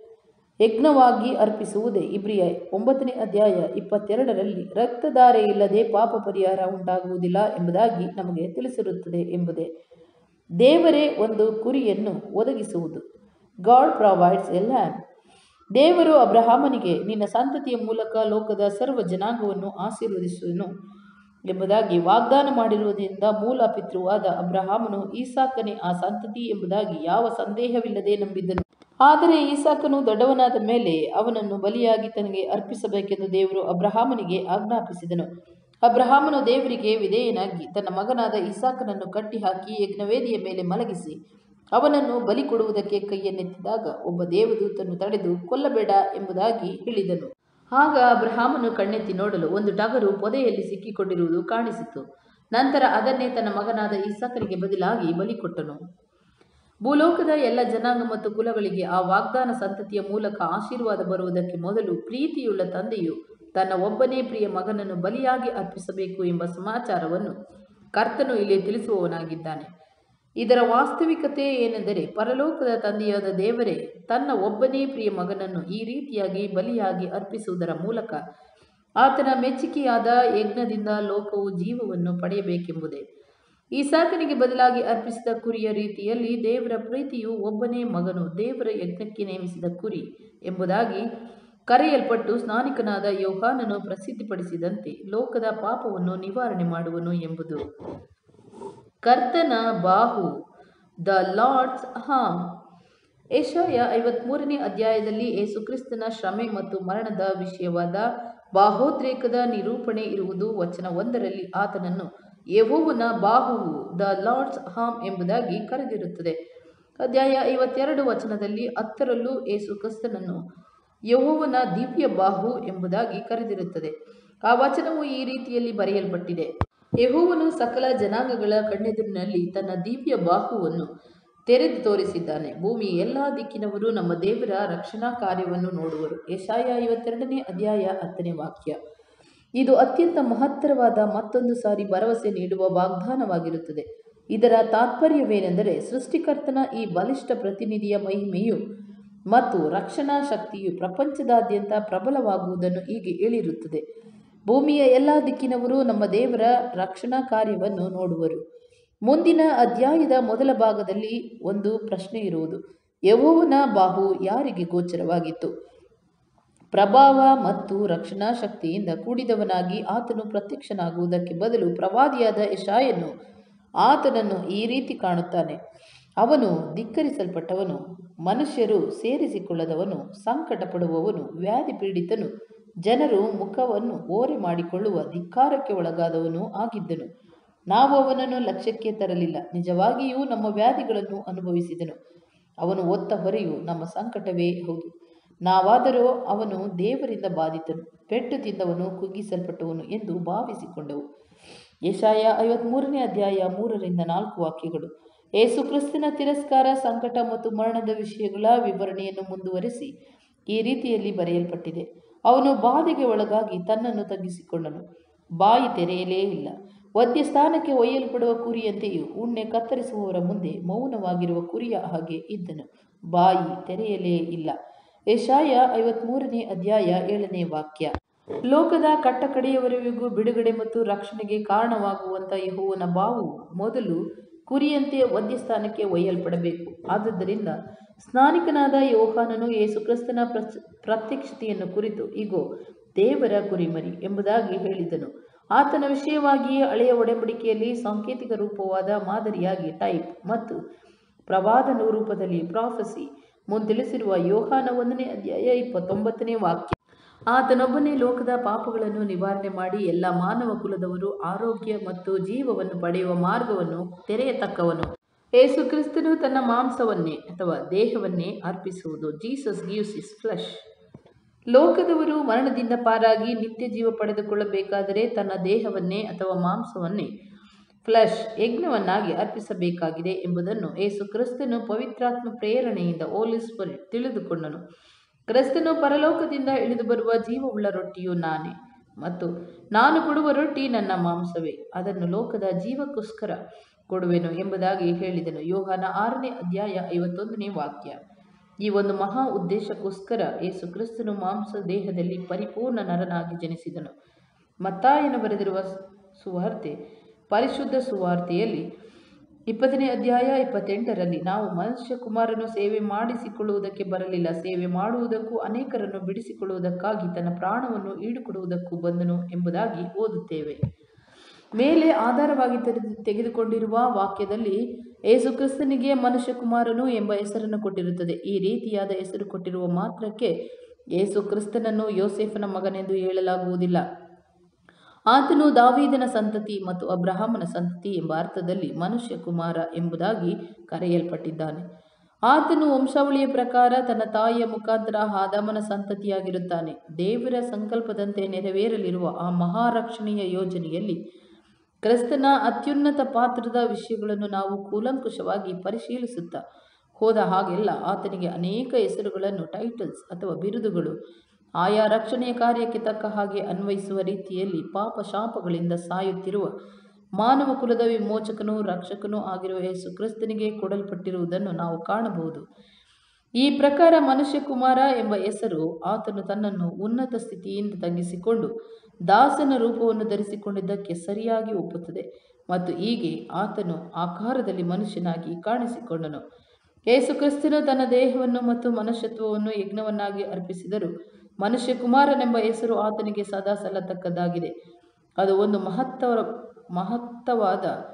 ಯಜ್ಞವಾಗಿ ಅರ್ಪಿಸುವುದೇ ಇಬ್ರಿಯ ಒಂಬತ್ತನೇ ಅಧ್ಯಾಯ ಇಪ್ಪತ್ತೆರಡರಲ್ಲಿ ರಕ್ತಧಾರೆ ಇಲ್ಲದೆ ಪಾಪ ಪರಿಹಾರ ಉಂಟಾಗುವುದಿಲ್ಲ ಎಂಬುದಾಗಿ ನಮಗೆ ತಿಳಿಸಿರುತ್ತದೆ ಎಂಬುದೇ ದೇವರೇ ಒಂದು ಕುರಿಯನ್ನು ಒದಗಿಸುವುದು ಗಾಡ್ ಪ್ರೊವೈಡ್ಸ್ ಎ ಲ್ಯಾಂಡ್ ದೇವರು ಅಬ್ರಹಾಮನಿಗೆ ನಿನ್ನ ಸಂತತಿಯ ಮೂಲಕ ಲೋಕದ ಸರ್ವ ಜನಾಂಗವನ್ನು ಆಶೀರ್ವದಿಸುವನು ಎಂಬುದಾಗಿ ವಾಗ್ದಾನ ಮಾಡಿರುವುದರಿಂದ ಮೂಲ ಪಿತೃವಾದ ಅಬ್ರಹಾಮನು ಈಸಾಕನೇ ಆ ಸಂತತಿ ಎಂಬುದಾಗಿ ಯಾವ ಸಂದೇಹವಿಲ್ಲದೆ ನಂಬಿದ್ದನು ಆದರೆ ಈಸಾಕನು ದೊಡ್ಡವನಾದ ಮೇಲೆ ಅವನನ್ನು ಬಲಿಯಾಗಿ ತನಗೆ ಅರ್ಪಿಸಬೇಕೆಂದು ದೇವರು ಅಬ್ರಹಾಮನಿಗೆ ಆಜ್ಞಾಪಿಸಿದನು ಅಬ್ರಹಾಮನು ದೇವರಿಗೆ ವಿಧೇಯನಾಗಿ ತನ್ನ ಮಗನಾದ ಇಸಾಕನನ್ನು ಕಟ್ಟಿಹಾಕಿ ಯಜ್ಞವೇದಿಯ ಮೇಲೆ ಮಲಗಿಸಿ ಅವನನ್ನು ಬಲಿ ಕೊಡುವುದಕ್ಕೆ ಕೈಯನ್ನೆತ್ತಿದಾಗ ಒಬ್ಬ ದೇವದೂತನು ತಡೆದು ಕೊಲ್ಲಬೇಡ ಎಂಬುದಾಗಿ ಹೇಳಿದನು ಆಗ ಅಬ್ರಹಾಮನು ಕಣ್ಣೆತ್ತಿ ನೋಡಲು ಒಂದು ಟಗರು ಪೊದೆಯಲ್ಲಿ ಸಿಕ್ಕಿಕೊಂಡಿರುವುದು ಕಾಣಿಸಿತು ನಂತರ ಅದನ್ನೇ ತನ್ನ ಮಗನಾದ ಇಸಾಕನಿಗೆ ಬದಲಾಗಿ ಬಲಿ ಕೊಟ್ಟನು ಭೂಲೋಕದ ಎಲ್ಲ ಜನಾಂಗ ಮತ್ತು ಕುಲಗಳಿಗೆ ಆ ವಾಗ್ದಾನ ಸಂತತಿಯ ಮೂಲಕ ಆಶೀರ್ವಾದ ಬರುವುದಕ್ಕೆ ಮೊದಲು ಪ್ರೀತಿಯುಳ್ಳ ತಂದೆಯು ತನ್ನ ಒಬ್ಬನೇ ಪ್ರಿಯ ಮಗನನ್ನು ಬಲಿಯಾಗಿ ಅರ್ಪಿಸಬೇಕು ಎಂಬ ಸಮಾಚಾರವನ್ನು ಕರ್ತನು ಇಲ್ಲಿ ತಿಳಿಸುವವನಾಗಿದ್ದಾನೆ ಇದರ ವಾಸ್ತವಿಕತೆ ಏನೆಂದರೆ ಪರಲೋಕದ ತಂದೆಯಾದ ದೇವರೇ ತನ್ನ ಒಬ್ಬನೇ ಪ್ರಿಯ ಮಗನನ್ನು ಈ ರೀತಿಯಾಗಿ ಬಲಿಯಾಗಿ ಅರ್ಪಿಸುವುದರ ಮೂಲಕ ಆತನ ಮೆಚ್ಚುಗೆಯಾದ ಯಜ್ಞದಿಂದ ಲೋಕವು ಜೀವವನ್ನು ಪಡೆಯಬೇಕೆಂಬುದೇ ಈಸಾಕನಿಗೆ ಬದಲಾಗಿ ಅರ್ಪಿಸಿದ ಕುರಿಯ ರೀತಿಯಲ್ಲಿ ದೇವರ ಪ್ರೀತಿಯು ಒಬ್ಬನೇ ಮಗನು ದೇವರ ಯಜ್ಞಕ್ಕೆ ನೇಮಿಸಿದ ಕುರಿ ಎಂಬುದಾಗಿ ಕರೆಯಲ್ಪಟ್ಟು ಸ್ನಾನಿಕನಾದ ಯೋಹಾನನು ಪ್ರಸಿದ್ಧಿಪಡಿಸಿದಂತೆ ಲೋಕದ ಪಾಪವನ್ನು ನಿವಾರಣೆ ಮಾಡುವನು ಎಂಬುದು ಕರ್ತನ ಬಾಹು ದ ಲಾರ್ಡ್ಸ್ ಹಾಮ್ ಏಷಾಯ ಐವತ್ಮೂರನೇ ಅಧ್ಯಾಯದಲ್ಲಿ ಯೇಸುಕ್ರಿಸ್ತನ ಶ್ರಮೆ ಮತ್ತು ಮರಣದ ವಿಷಯವಾದ ಬಾಹೋದ್ರೇಕದ ನಿರೂಪಣೆ ಇರುವುದು ವಚನ ಒಂದರಲ್ಲಿ ಆತನನ್ನು ಯೆಹೋವನ ಬಾಹುವು ದ ಲಾರ್ಡ್ಸ್ ಹಾಮ್ ಎಂಬುದಾಗಿ ಕರೆದಿರುತ್ತದೆ ಅಧ್ಯಾಯ ಐವತ್ತೆರಡು ವಚನದಲ್ಲಿ ಹತ್ತರಲ್ಲೂ ಯೇಸು ಕ್ರಿಸ್ತನನ್ನು ಯೆಹೋವನ ದಿವ್ಯ ಬಾಹು ಎಂಬುದಾಗಿ ಕರೆದಿರುತ್ತದೆ ಆ ವಚನವು ಈ ರೀತಿಯಲ್ಲಿ ಬರೆಯಲ್ಪಟ್ಟಿದೆ ಯೆಹೋವನು ಸಕಲ ಜನಾಂಗಗಳ ಕಣ್ಣೆದುರಿನಲ್ಲಿ ತನ್ನ ದಿವ್ಯ ಬಾಹುವನ್ನು ತೆರೆದು ತೋರಿಸಿದ್ದಾನೆ ಭೂಮಿ ಎಲ್ಲ ದಿಕ್ಕಿನವರು ನಮ್ಮ ದೇವರ ರಕ್ಷಣಾ ಕಾರ್ಯವನ್ನು ನೋಡುವರು ಯಶಾಯ ಐವತ್ತೆರಡನೇ ಅಧ್ಯಾಯ ಹತ್ತನೇ ವಾಕ್ಯ ಇದು ಅತ್ಯಂತ ಮಹತ್ತರವಾದ ಮತ್ತೊಂದು ಸಾರಿ ಭರವಸೆ ನೀಡುವ ವಾಗ್ದಾನವಾಗಿರುತ್ತದೆ ಇದರ ತಾತ್ಪರ್ಯವೇನೆಂದರೆ ಸೃಷ್ಟಿಕರ್ತನ ಈ ಬಲಿಷ್ಠ ಪ್ರತಿನಿಧಿಯ ಮಹಿಮೆಯು ಮತ್ತು ರಕ್ಷಣಾ ಶಕ್ತಿಯು ಪ್ರಪಂಚದಾದ್ಯಂತ ಪ್ರಬಲವಾಗುವುದನ್ನು ಹೀಗೆ ಹೇಳಿರುತ್ತದೆ ಭೂಮಿಯ ಎಲ್ಲ ದಿಕ್ಕಿನವರು ನಮ್ಮ ದೇವರ ರಕ್ಷಣಾ ಕಾರ್ಯವನ್ನು ನೋಡುವರು ಮುಂದಿನ ಅಧ್ಯಾಯದ ಮೊದಲ ಭಾಗದಲ್ಲಿ ಒಂದು ಪ್ರಶ್ನೆ ಇರುವುದು ಯಹೋವನ ಬಾಹು ಯಾರಿಗೆ ಗೋಚರವಾಗಿತ್ತು ಪ್ರಭಾವ ಮತ್ತು ರಕ್ಷಣಾ ಶಕ್ತಿಯಿಂದ ಕೂಡಿದವನಾಗಿ ಆತನು ಪ್ರತ್ಯಕ್ಷನಾಗುವುದಕ್ಕೆ ಬದಲು ಪ್ರವಾದಿಯಾದ ಯಶಾಯನ್ನು ಆತನನ್ನು ಈ ರೀತಿ ಕಾಣುತ್ತಾನೆ ಅವನು ಧಿಕ್ಕರಿಸಲ್ಪಟ್ಟವನು ಮನುಷ್ಯರು ಸೇರಿಸಿಕೊಳ್ಳದವನು ಸಂಕಟ ಪಡುವವನು ವ್ಯಾಧಿ ಪೀಡಿತನು ಜನರು ಮುಖವನ್ನು ಓರೆ ಮಾಡಿಕೊಳ್ಳುವ ಧಿಕ್ಕಾರಕ್ಕೆ ಒಳಗಾದವನು ಆಗಿದ್ದನು ನಾವು ಅವನನ್ನು ಲಕ್ಷ್ಯಕ್ಕೆ ತರಲಿಲ್ಲ ನಿಜವಾಗಿಯೂ ನಮ್ಮ ವ್ಯಾಧಿಗಳನ್ನು ಅನುಭವಿಸಿದನು ಅವನು ಒತ್ತ ಹೊರೆಯು ನಮ್ಮ ಸಂಕಟವೇ ಹೌದು ನಾವಾದರೂ ಅವನು ದೇವರಿಂದ ಬಾಧಿತನು ಪೆಟ್ಟು ತಿಂದವನು ಕುಗ್ಗಿಸಲ್ಪಟ್ಟವನು ಎಂದು ಭಾವಿಸಿಕೊಂಡವು ಯಶಾಯ ಐವತ್ಮೂರನೇ ಅಧ್ಯಾಯ ಮೂರರಿಂದ ನಾಲ್ಕು ವಾಕ್ಯಗಳು ಏಸು ಕ್ರಿಸ್ತನ ತಿರಸ್ಕಾರ ಸಂಕಟ ಮತ್ತು ಮರಣದ ವಿಷಯಗಳ ವಿವರಣೆಯನ್ನು ಮುಂದುವರೆಸಿ ಈ ರೀತಿಯಲ್ಲಿ ಬರೆಯಲ್ಪಟ್ಟಿದೆ ಅವನು ಬಾಧೆಗೆ ಒಳಗಾಗಿ ತನ್ನನ್ನು ತಗ್ಗಿಸಿಕೊಂಡನು ಬಾಯಿ ತೆರೆಯಲೇ ಇಲ್ಲ ವದ್ಯ ಸ್ಥಾನಕ್ಕೆ ಒಯ್ಯಲ್ಪಡುವ ಕುರಿಯಂತೆಯೂ ಉಣ್ಣೆ ಕತ್ತರಿಸುವವರ ಮುಂದೆ ಮೌನವಾಗಿರುವ ಕುರಿಯ ಹಾಗೆ ಇದ್ದನು ಬಾಯಿ ತೆರೆಯಲೇ ಇಲ್ಲ ಯಶಾಯ ಐವತ್ಮೂರನೇ ಅಧ್ಯಾಯ ಏಳನೇ ವಾಕ್ಯ ಲೋಕದ ಕಟ್ಟಕಡೆಯವರೆವಿಗೂ ಬಿಡುಗಡೆ ಮತ್ತು ರಕ್ಷಣೆಗೆ ಕಾರಣವಾಗುವಂಥ ಯೆಹೋವನ ಬಾವು ಮೊದಲು ಕುರಿಯಂತೆ ವದ್ಯಸ್ಥಾನಕ್ಕೆ ಒಯ್ಯಲ್ಪಡಬೇಕು ಆದುದರಿಂದ ಸ್ನಾನಿಕನಾದ ಯೋಹಾನನು ಯೇಸು ಕ್ರಿಸ್ತನ ಪ್ರಚ್ ಪ್ರತ್ಯಕ್ಷತೆಯನ್ನು ಕುರಿತು ಇಗೋ ದೇವರ ಕುರಿಮರಿ ಎಂಬುದಾಗಿ ಹೇಳಿದನು ಆತನ ವಿಷಯವಾಗಿಯೇ ಹಳೆಯ ಒಡಂಬಡಿಕೆಯಲ್ಲಿ ಸಾಂಕೇತಿಕ ರೂಪವಾದ ಮಾದರಿಯಾಗಿ ಟೈಪ್ ಮತ್ತು ಪ್ರವಾದನ ರೂಪದಲ್ಲಿ ಪ್ರಾಫಸಿ ಮುಂತಿಳಿಸಿರುವ ಯೋಹಾನ ಒಂದನೇ ಅಧ್ಯಾಯ ಇಪ್ಪತ್ತೊಂಬತ್ತನೇ ವಾಕ್ಯ ಆತನೊಬ್ಬನೇ ಲೋಕದ ಪಾಪಗಳನ್ನು ನಿವಾರಣೆ ಮಾಡಿ ಎಲ್ಲ ಮಾನವ ಕುಲದವರು ಆರೋಗ್ಯ ಮತ್ತು ಜೀವವನ್ನು ಪಡೆಯುವ ಮಾರ್ಗವನ್ನು ತೆರೆಯತಕ್ಕವನು ಏಸು ಕ್ರಿಸ್ತನು ತನ್ನ ಮಾಂಸವನ್ನೇ ಅಥವಾ ದೇಹವನ್ನೇ ಅರ್ಪಿಸುವುದು ಜೀಸಸ್ ಗಿವ್ಸ್ ಇಸ್ ಫ್ಲಶ್ ಲೋಕದವರು ಮರಣದಿಂದ ಪಾರಾಗಿ ನಿತ್ಯ ಜೀವ ಪಡೆದುಕೊಳ್ಳಬೇಕಾದರೆ ತನ್ನ ದೇಹವನ್ನೇ ಅಥವಾ ಮಾಂಸವನ್ನೇ ಫ್ಲಶ್ ಯಜ್ಞವನ್ನಾಗಿ ಅರ್ಪಿಸಬೇಕಾಗಿದೆ ಎಂಬುದನ್ನು ಏಸು ಕ್ರಿಸ್ತನು ಪವಿತ್ರಾತ್ಮ ಪ್ರೇರಣೆಯಿಂದ ಓಲಿಸ್ಪರಿ ತಿಳಿದುಕೊಂಡನು ಕ್ರಿಸ್ತನು ಪರಲೋಕದಿಂದ ಇಳಿದು ಬರುವ ಜೀವವುಳ್ಳ ರೊಟ್ಟಿಯು ನಾನೇ ಮತ್ತು ನಾನು ಕೊಡುವ ರೊಟ್ಟಿ ನನ್ನ ಮಾಂಸವೇ ಅದನ್ನು ಲೋಕದ ಜೀವಕ್ಕೋಸ್ಕರ ಕೊಡುವೆನು ಎಂಬುದಾಗಿ ಹೇಳಿದನು ಯೋಹಾನ ಆರನೇ ಅಧ್ಯಾಯ ಐವತ್ತೊಂದನೇ ವಾಕ್ಯ ಈ ಒಂದು ಮಹಾ ಉದ್ದೇಶಕ್ಕೋಸ್ಕರ ಯೇಸು ಕ್ರಿಸ್ತನು ಮಾಂಸ ದೇಹದಲ್ಲಿ ಪರಿಪೂರ್ಣ ನರನಾಗಿ ಜನಿಸಿದನು ಮತ್ತಾಯನು ಬರೆದಿರುವ ಸುವಾರ್ತೆ ಪರಿಶುದ್ಧ ಸುವಾರ್ತೆಯಲ್ಲಿ ಇಪ್ಪತ್ತನೇ ಅಧ್ಯಾಯ ಇಪ್ಪತ್ತೆಂಟರಲ್ಲಿ ನಾವು ಮನುಷ್ಯ ಕುಮಾರನು ಸೇವೆ ಮಾಡಿಸಿಕೊಳ್ಳುವುದಕ್ಕೆ ಬರಲಿಲ್ಲ ಸೇವೆ ಮಾಡುವುದಕ್ಕೂ ಅನೇಕರನ್ನು ಬಿಡಿಸಿಕೊಳ್ಳುವುದಕ್ಕಾಗಿ ತನ್ನ ಪ್ರಾಣವನ್ನು ಈಡುಕೊಡುವುದಕ್ಕೂ ಬಂದನು ಎಂಬುದಾಗಿ ಓದುತ್ತೇವೆ ಮೇಲೆ ಆಧಾರವಾಗಿ ತೆರೆದು ತೆಗೆದುಕೊಂಡಿರುವ ವಾಕ್ಯದಲ್ಲಿ ಏಸು ಕ್ರಿಸ್ತನಿಗೆ ಮನುಷ್ಯ ಕುಮಾರನು ಎಂಬ ಹೆಸರನ್ನು ಕೊಟ್ಟಿರುತ್ತದೆ ಈ ರೀತಿಯಾದ ಹೆಸರು ಕೊಟ್ಟಿರುವ ಮಾತ್ರಕ್ಕೆ ಏಸು ಕ್ರಿಸ್ತನನ್ನು ಯೋಸೇಫನ ಮಗನೆಂದು ಹೇಳಲಾಗುವುದಿಲ್ಲ ಆತನು ದಾವೀದನ ಸಂತತಿ ಮತ್ತು ಅಬ್ರಹಾಮನ ಸಂತತಿ ಎಂಬ ಅರ್ಥದಲ್ಲಿ ಮನುಷ್ಯ ಕುಮಾರ ಎಂಬುದಾಗಿ ಕರೆಯಲ್ಪಟ್ಟಿದ್ದಾನೆ ಆತನು ವಂಶಾವಳಿಯ ಪ್ರಕಾರ ತನ್ನ ತಾಯಿಯ ಮುಖಾಂತರ ಆದಾಮನ ಸಂತತಿಯಾಗಿರುತ್ತಾನೆ ದೇವರ ಸಂಕಲ್ಪದಂತೆ ನೆರವೇರಲಿರುವ ಆ ಮಹಾರಕ್ಷಣೆಯ ಯೋಜನೆಯಲ್ಲಿ ಕ್ರಿಸ್ತನ ಅತ್ಯುನ್ನತ ಪಾತ್ರದ ವಿಷಯಗಳನ್ನು ನಾವು ಕೂಲಂಕುಷವಾಗಿ ಪರಿಶೀಲಿಸುತ್ತಾ ಹೋದ ಹಾಗೆಲ್ಲ ಆತನಿಗೆ ಅನೇಕ ಹೆಸರುಗಳನ್ನು ಟೈಟಲ್ಸ್ ಅಥವಾ ಬಿರುದುಗಳು ಆಯಾ ರಕ್ಷಣೆಯ ಕಾರ್ಯಕ್ಕೆ ತಕ್ಕ ಹಾಗೆ ಅನ್ವಯಿಸುವ ರೀತಿಯಲ್ಲಿ ಪಾಪ ಶಾಪಗಳಿಂದ ಸಾಯುತ್ತಿರುವ ಮಾನವ ಕುಲದ ವಿಮೋಚಕನೂ ರಕ್ಷಕನೂ ಆಗಿರುವ ಯೇಸು ಕ್ರಿಸ್ತನಿಗೆ ಕೊಡಲ್ಪಟ್ಟಿರುವುದನ್ನು ನಾವು ಕಾಣಬಹುದು ಈ ಪ್ರಕಾರ ಮನುಷ್ಯ ಕುಮಾರ ಎಂಬ ಹೆಸರು ಆತನು ತನ್ನನ್ನು ಉನ್ನತ ಸ್ಥಿತಿಯಿಂದ ತಗ್ಗಿಸಿಕೊಂಡು ದಾಸನ ರೂಪವನ್ನು ಧರಿಸಿಕೊಂಡಿದ್ದಕ್ಕೆ ಸರಿಯಾಗಿ ಒಪ್ಪುತ್ತದೆ ಮತ್ತು ಹೀಗೆ ಆತನು ಆಕಾರದಲ್ಲಿ ಮನುಷ್ಯನಾಗಿ ಕಾಣಿಸಿಕೊಂಡನು ಯೇಸು ಕ್ರಿಸ್ತನು ತನ್ನ ದೇಹವನ್ನು ಮತ್ತು ಮನುಷ್ಯತ್ವವನ್ನು ಯಜ್ಞವನ್ನಾಗಿ ಅರ್ಪಿಸಿದರು ಮನುಷ್ಯ ಕುಮಾರನೆಂಬ ಹೆಸರು ಆತನಿಗೆ ಸದಾ ಸಲ್ಲತಕ್ಕದ್ದಾಗಿದೆ ಅದು ಒಂದು ಮಹತ್ವ ಮಹತ್ತವಾದ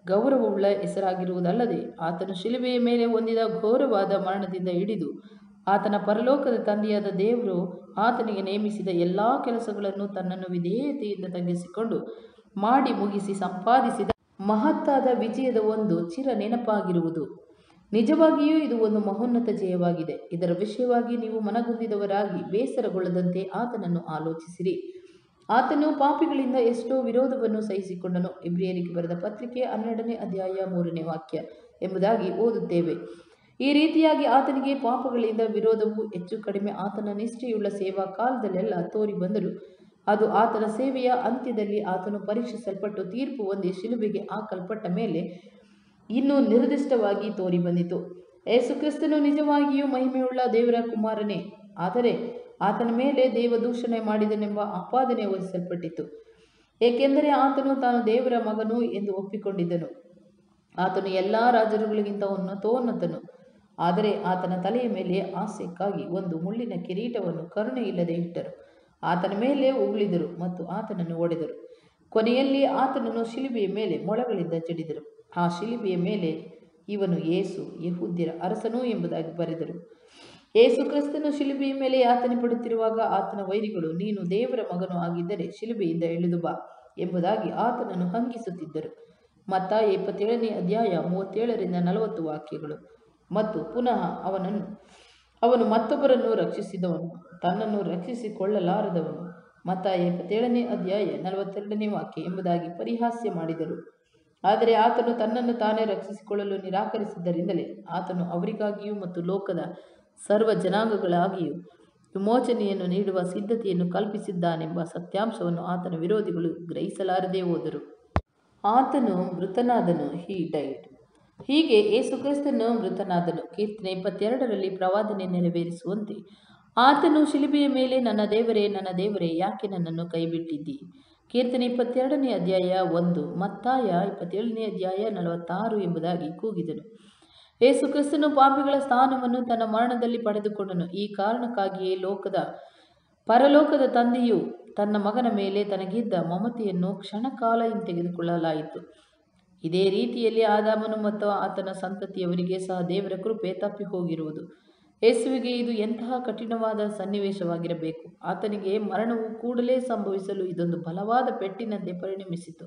ಗೌರವವುಳ್ಳ ಹೆಸರಾಗಿರುವುದಲ್ಲದೆ ಆತನು ಶಿಲುಬೆಯ ಮೇಲೆ ಹೊಂದಿದ ಘೋರವಾದ ಮರಣದಿಂದ ಹಿಡಿದು ಆತನ ಪರಲೋಕದ ತಂದೆಯಾದ ದೇವರು ಆತನಿಗೆ ನೇಮಿಸಿದ ಎಲ್ಲ ಕೆಲಸಗಳನ್ನು ತನ್ನನ್ನು ವಿಧೇಯತೆಯಿಂದ ತಗ್ಗಿಸಿಕೊಂಡು ಮಾಡಿ ಮುಗಿಸಿ ಸಂಪಾದಿಸಿದ ಮಹತ್ತಾದ ವಿಜಯದ ಒಂದು ಚಿರ ನೆನಪಾಗಿರುವುದು ನಿಜವಾಗಿಯೂ ಇದು ಒಂದು ಮಹೋನ್ನತ ಜಯವಾಗಿದೆ ಇದರ ವಿಷಯವಾಗಿ ನೀವು ಮನಗುಂದಿದವರಾಗಿ ಬೇಸರಗೊಳ್ಳದಂತೆ ಆತನನ್ನು ಆಲೋಚಿಸಿರಿ ಆತನು ಪಾಪಿಗಳಿಂದ ಎಷ್ಟೋ ವಿರೋಧವನ್ನು ಸಹಿಸಿಕೊಂಡನು ಇಬ್ರಿಯರಿಗೆ ಬರೆದ ಪತ್ರಿಕೆ ಹನ್ನೆರಡನೇ ಅಧ್ಯಾಯ ಮೂರನೇ ವಾಕ್ಯ ಎಂಬುದಾಗಿ ಓದುತ್ತೇವೆ ಈ ರೀತಿಯಾಗಿ ಆತನಿಗೆ ಪಾಪಗಳಿಂದ ವಿರೋಧವು ಹೆಚ್ಚು ಕಡಿಮೆ ಆತನ ನಿಷ್ಠೆಯುಳ್ಳ ಸೇವಾ ಕಾಲದಲ್ಲೆಲ್ಲ ತೋರಿ ಬಂದರು ಅದು ಆತನ ಸೇವೆಯ ಅಂತ್ಯದಲ್ಲಿ ಆತನು ಪರೀಕ್ಷಿಸಲ್ಪಟ್ಟು ತೀರ್ಪು ಹೊಂದಿ ಶಿಲುಬೆಗೆ ಹಾಕಲ್ಪಟ್ಟ ಮೇಲೆ ಇನ್ನೂ ನಿರ್ದಿಷ್ಟವಾಗಿ ತೋರಿ ಬಂದಿತು ಯೇಸುಕ್ರಿಸ್ತನು ನಿಜವಾಗಿಯೂ ಮಹಿಮೆಯುಳ್ಳ ದೇವರ ಕುಮಾರನೇ ಆದರೆ ಆತನ ಮೇಲೆ ದೇವದೂಷಣೆ ಮಾಡಿದನೆಂಬ ಆಪಾದನೆ ವಹಿಸಲ್ಪಟ್ಟಿತು ಏಕೆಂದರೆ ಆತನು ತಾನು ದೇವರ ಮಗನು ಎಂದು ಒಪ್ಪಿಕೊಂಡಿದ್ದನು ಆತನು ಎಲ್ಲ ರಾಜರುಗಳಿಗಿಂತ ಉನ್ನತೋನ್ನತನು ಆದರೆ ಆತನ ತಲೆಯ ಮೇಲೆ ಆಸೆಕ್ಕಾಗಿ ಒಂದು ಮುಳ್ಳಿನ ಕಿರೀಟವನ್ನು ಕರುಣೆ ಇಲ್ಲದೆ ಇಟ್ಟರು ಆತನ ಮೇಲೆ ಉಗುಳಿದರು ಮತ್ತು ಆತನನ್ನು ಒಡೆದರು ಕೊನೆಯಲ್ಲಿ ಆತನನ್ನು ಶಿಲುಬೆಯ ಮೇಲೆ ಮೊಳಗಳಿಂದ ಜಡಿದರು ಆ ಶಿಲುಬೆಯ ಮೇಲೆ ಇವನು ಯೇಸು ಯಹೂದ್ಯರ ಅರಸನು ಎಂಬುದಾಗಿ ಬರೆದರು ಯೇಸು ಕ್ರಿಸ್ತನು ಶಿಲುಬೆಯ ಮೇಲೆ ಯಾತನೆ ಪಡುತ್ತಿರುವಾಗ ಆತನ ವೈರಿಗಳು ನೀನು ದೇವರ ಮಗನು ಆಗಿದ್ದರೆ ಶಿಲುಬೆಯಿಂದ ಇಳಿದು ಬಾ ಎಂಬುದಾಗಿ ಆತನನ್ನು ಹಂಗಿಸುತ್ತಿದ್ದರು ಮತ್ತ ಇಪ್ಪತ್ತೇಳನೇ ಅಧ್ಯಾಯ ಮೂವತ್ತೇಳರಿಂದ ನಲವತ್ತು ವಾಕ್ಯಗಳು ಮತ್ತು ಪುನಃ ಅವನನ್ನು ಅವನು ಮತ್ತೊಬ್ಬರನ್ನು ರಕ್ಷಿಸಿದವನು ತನ್ನನ್ನು ರಕ್ಷಿಸಿಕೊಳ್ಳಲಾರದವನು ಮತ್ತ ಇಪ್ಪತ್ತೇಳನೇ ಅಧ್ಯಾಯ ನಲವತ್ತೆರಡನೇ ವಾಕ್ಯ ಎಂಬುದಾಗಿ ಪರಿಹಾಸ್ಯ ಮಾಡಿದರು ಆದರೆ ಆತನು ತನ್ನನ್ನು ತಾನೇ ರಕ್ಷಿಸಿಕೊಳ್ಳಲು ನಿರಾಕರಿಸಿದ್ದರಿಂದಲೇ ಆತನು ಅವರಿಗಾಗಿಯೂ ಮತ್ತು ಲೋಕದ ಸರ್ವ ಜನಾಂಗಗಳಾಗಿಯೂ ವಿಮೋಚನೆಯನ್ನು ನೀಡುವ ಸಿದ್ಧತೆಯನ್ನು ಕಲ್ಪಿಸಿದ್ದಾನೆಂಬ ಸತ್ಯಾಂಶವನ್ನು ಆತನ ವಿರೋಧಿಗಳು ಗ್ರಹಿಸಲಾರದೇ ಹೋದರು ಆತನು ಮೃತನಾದನು ಹಿ ಡೈಡ್ ಹೀಗೆ ಏಸುಕ್ರಿಸ್ತನು ಮೃತನಾದನು ಕೀರ್ತನೆ ಇಪ್ಪತ್ತೆರಡರಲ್ಲಿ ಪ್ರವಾದನೆ ನೆರವೇರಿಸುವಂತೆ ಆತನು ಶಿಲುಬೆಯ ಮೇಲೆ ನನ್ನ ದೇವರೇ ನನ್ನ ದೇವರೇ ಯಾಕೆ ನನ್ನನ್ನು ಕೈಬಿಟ್ಟಿದ್ದಿ ಕೀರ್ತನೆ ಇಪ್ಪತ್ತೆರಡನೇ ಅಧ್ಯಾಯ ಒಂದು ಮತ್ತಾಯ ಇಪ್ಪತ್ತೇಳನೇ ಅಧ್ಯಾಯ ನಲವತ್ತಾರು ಎಂಬುದಾಗಿ ಕೂಗಿದನು ಯೇಸು ಕ್ರಿಸ್ತನು ಪಾಪಿಗಳ ಸ್ಥಾನವನ್ನು ತನ್ನ ಮರಣದಲ್ಲಿ ಪಡೆದುಕೊಂಡನು ಈ ಕಾರಣಕ್ಕಾಗಿಯೇ ಲೋಕದ ಪರಲೋಕದ ತಂದೆಯು ತನ್ನ ಮಗನ ಮೇಲೆ ತನಗಿದ್ದ ಮಮತೆಯನ್ನು ಕ್ಷಣಕಾಲ ಹಿಂತೆಗೆದುಕೊಳ್ಳಲಾಯಿತು ಇದೇ ರೀತಿಯಲ್ಲಿ ಆದಾಮನು ಮತ್ತು ಆತನ ಸಂತತಿಯವರಿಗೆ ಸಹ ದೇವರ ಕೃಪೆ ತಪ್ಪಿ ಹೋಗಿರುವುದು ಯೇಸುವಿಗೆ ಇದು ಎಂತಹ ಕಠಿಣವಾದ ಸನ್ನಿವೇಶವಾಗಿರಬೇಕು ಆತನಿಗೆ ಮರಣವು ಕೂಡಲೇ ಸಂಭವಿಸಲು ಇದೊಂದು ಬಲವಾದ ಪೆಟ್ಟಿನಂತೆ ಪರಿಣಮಿಸಿತು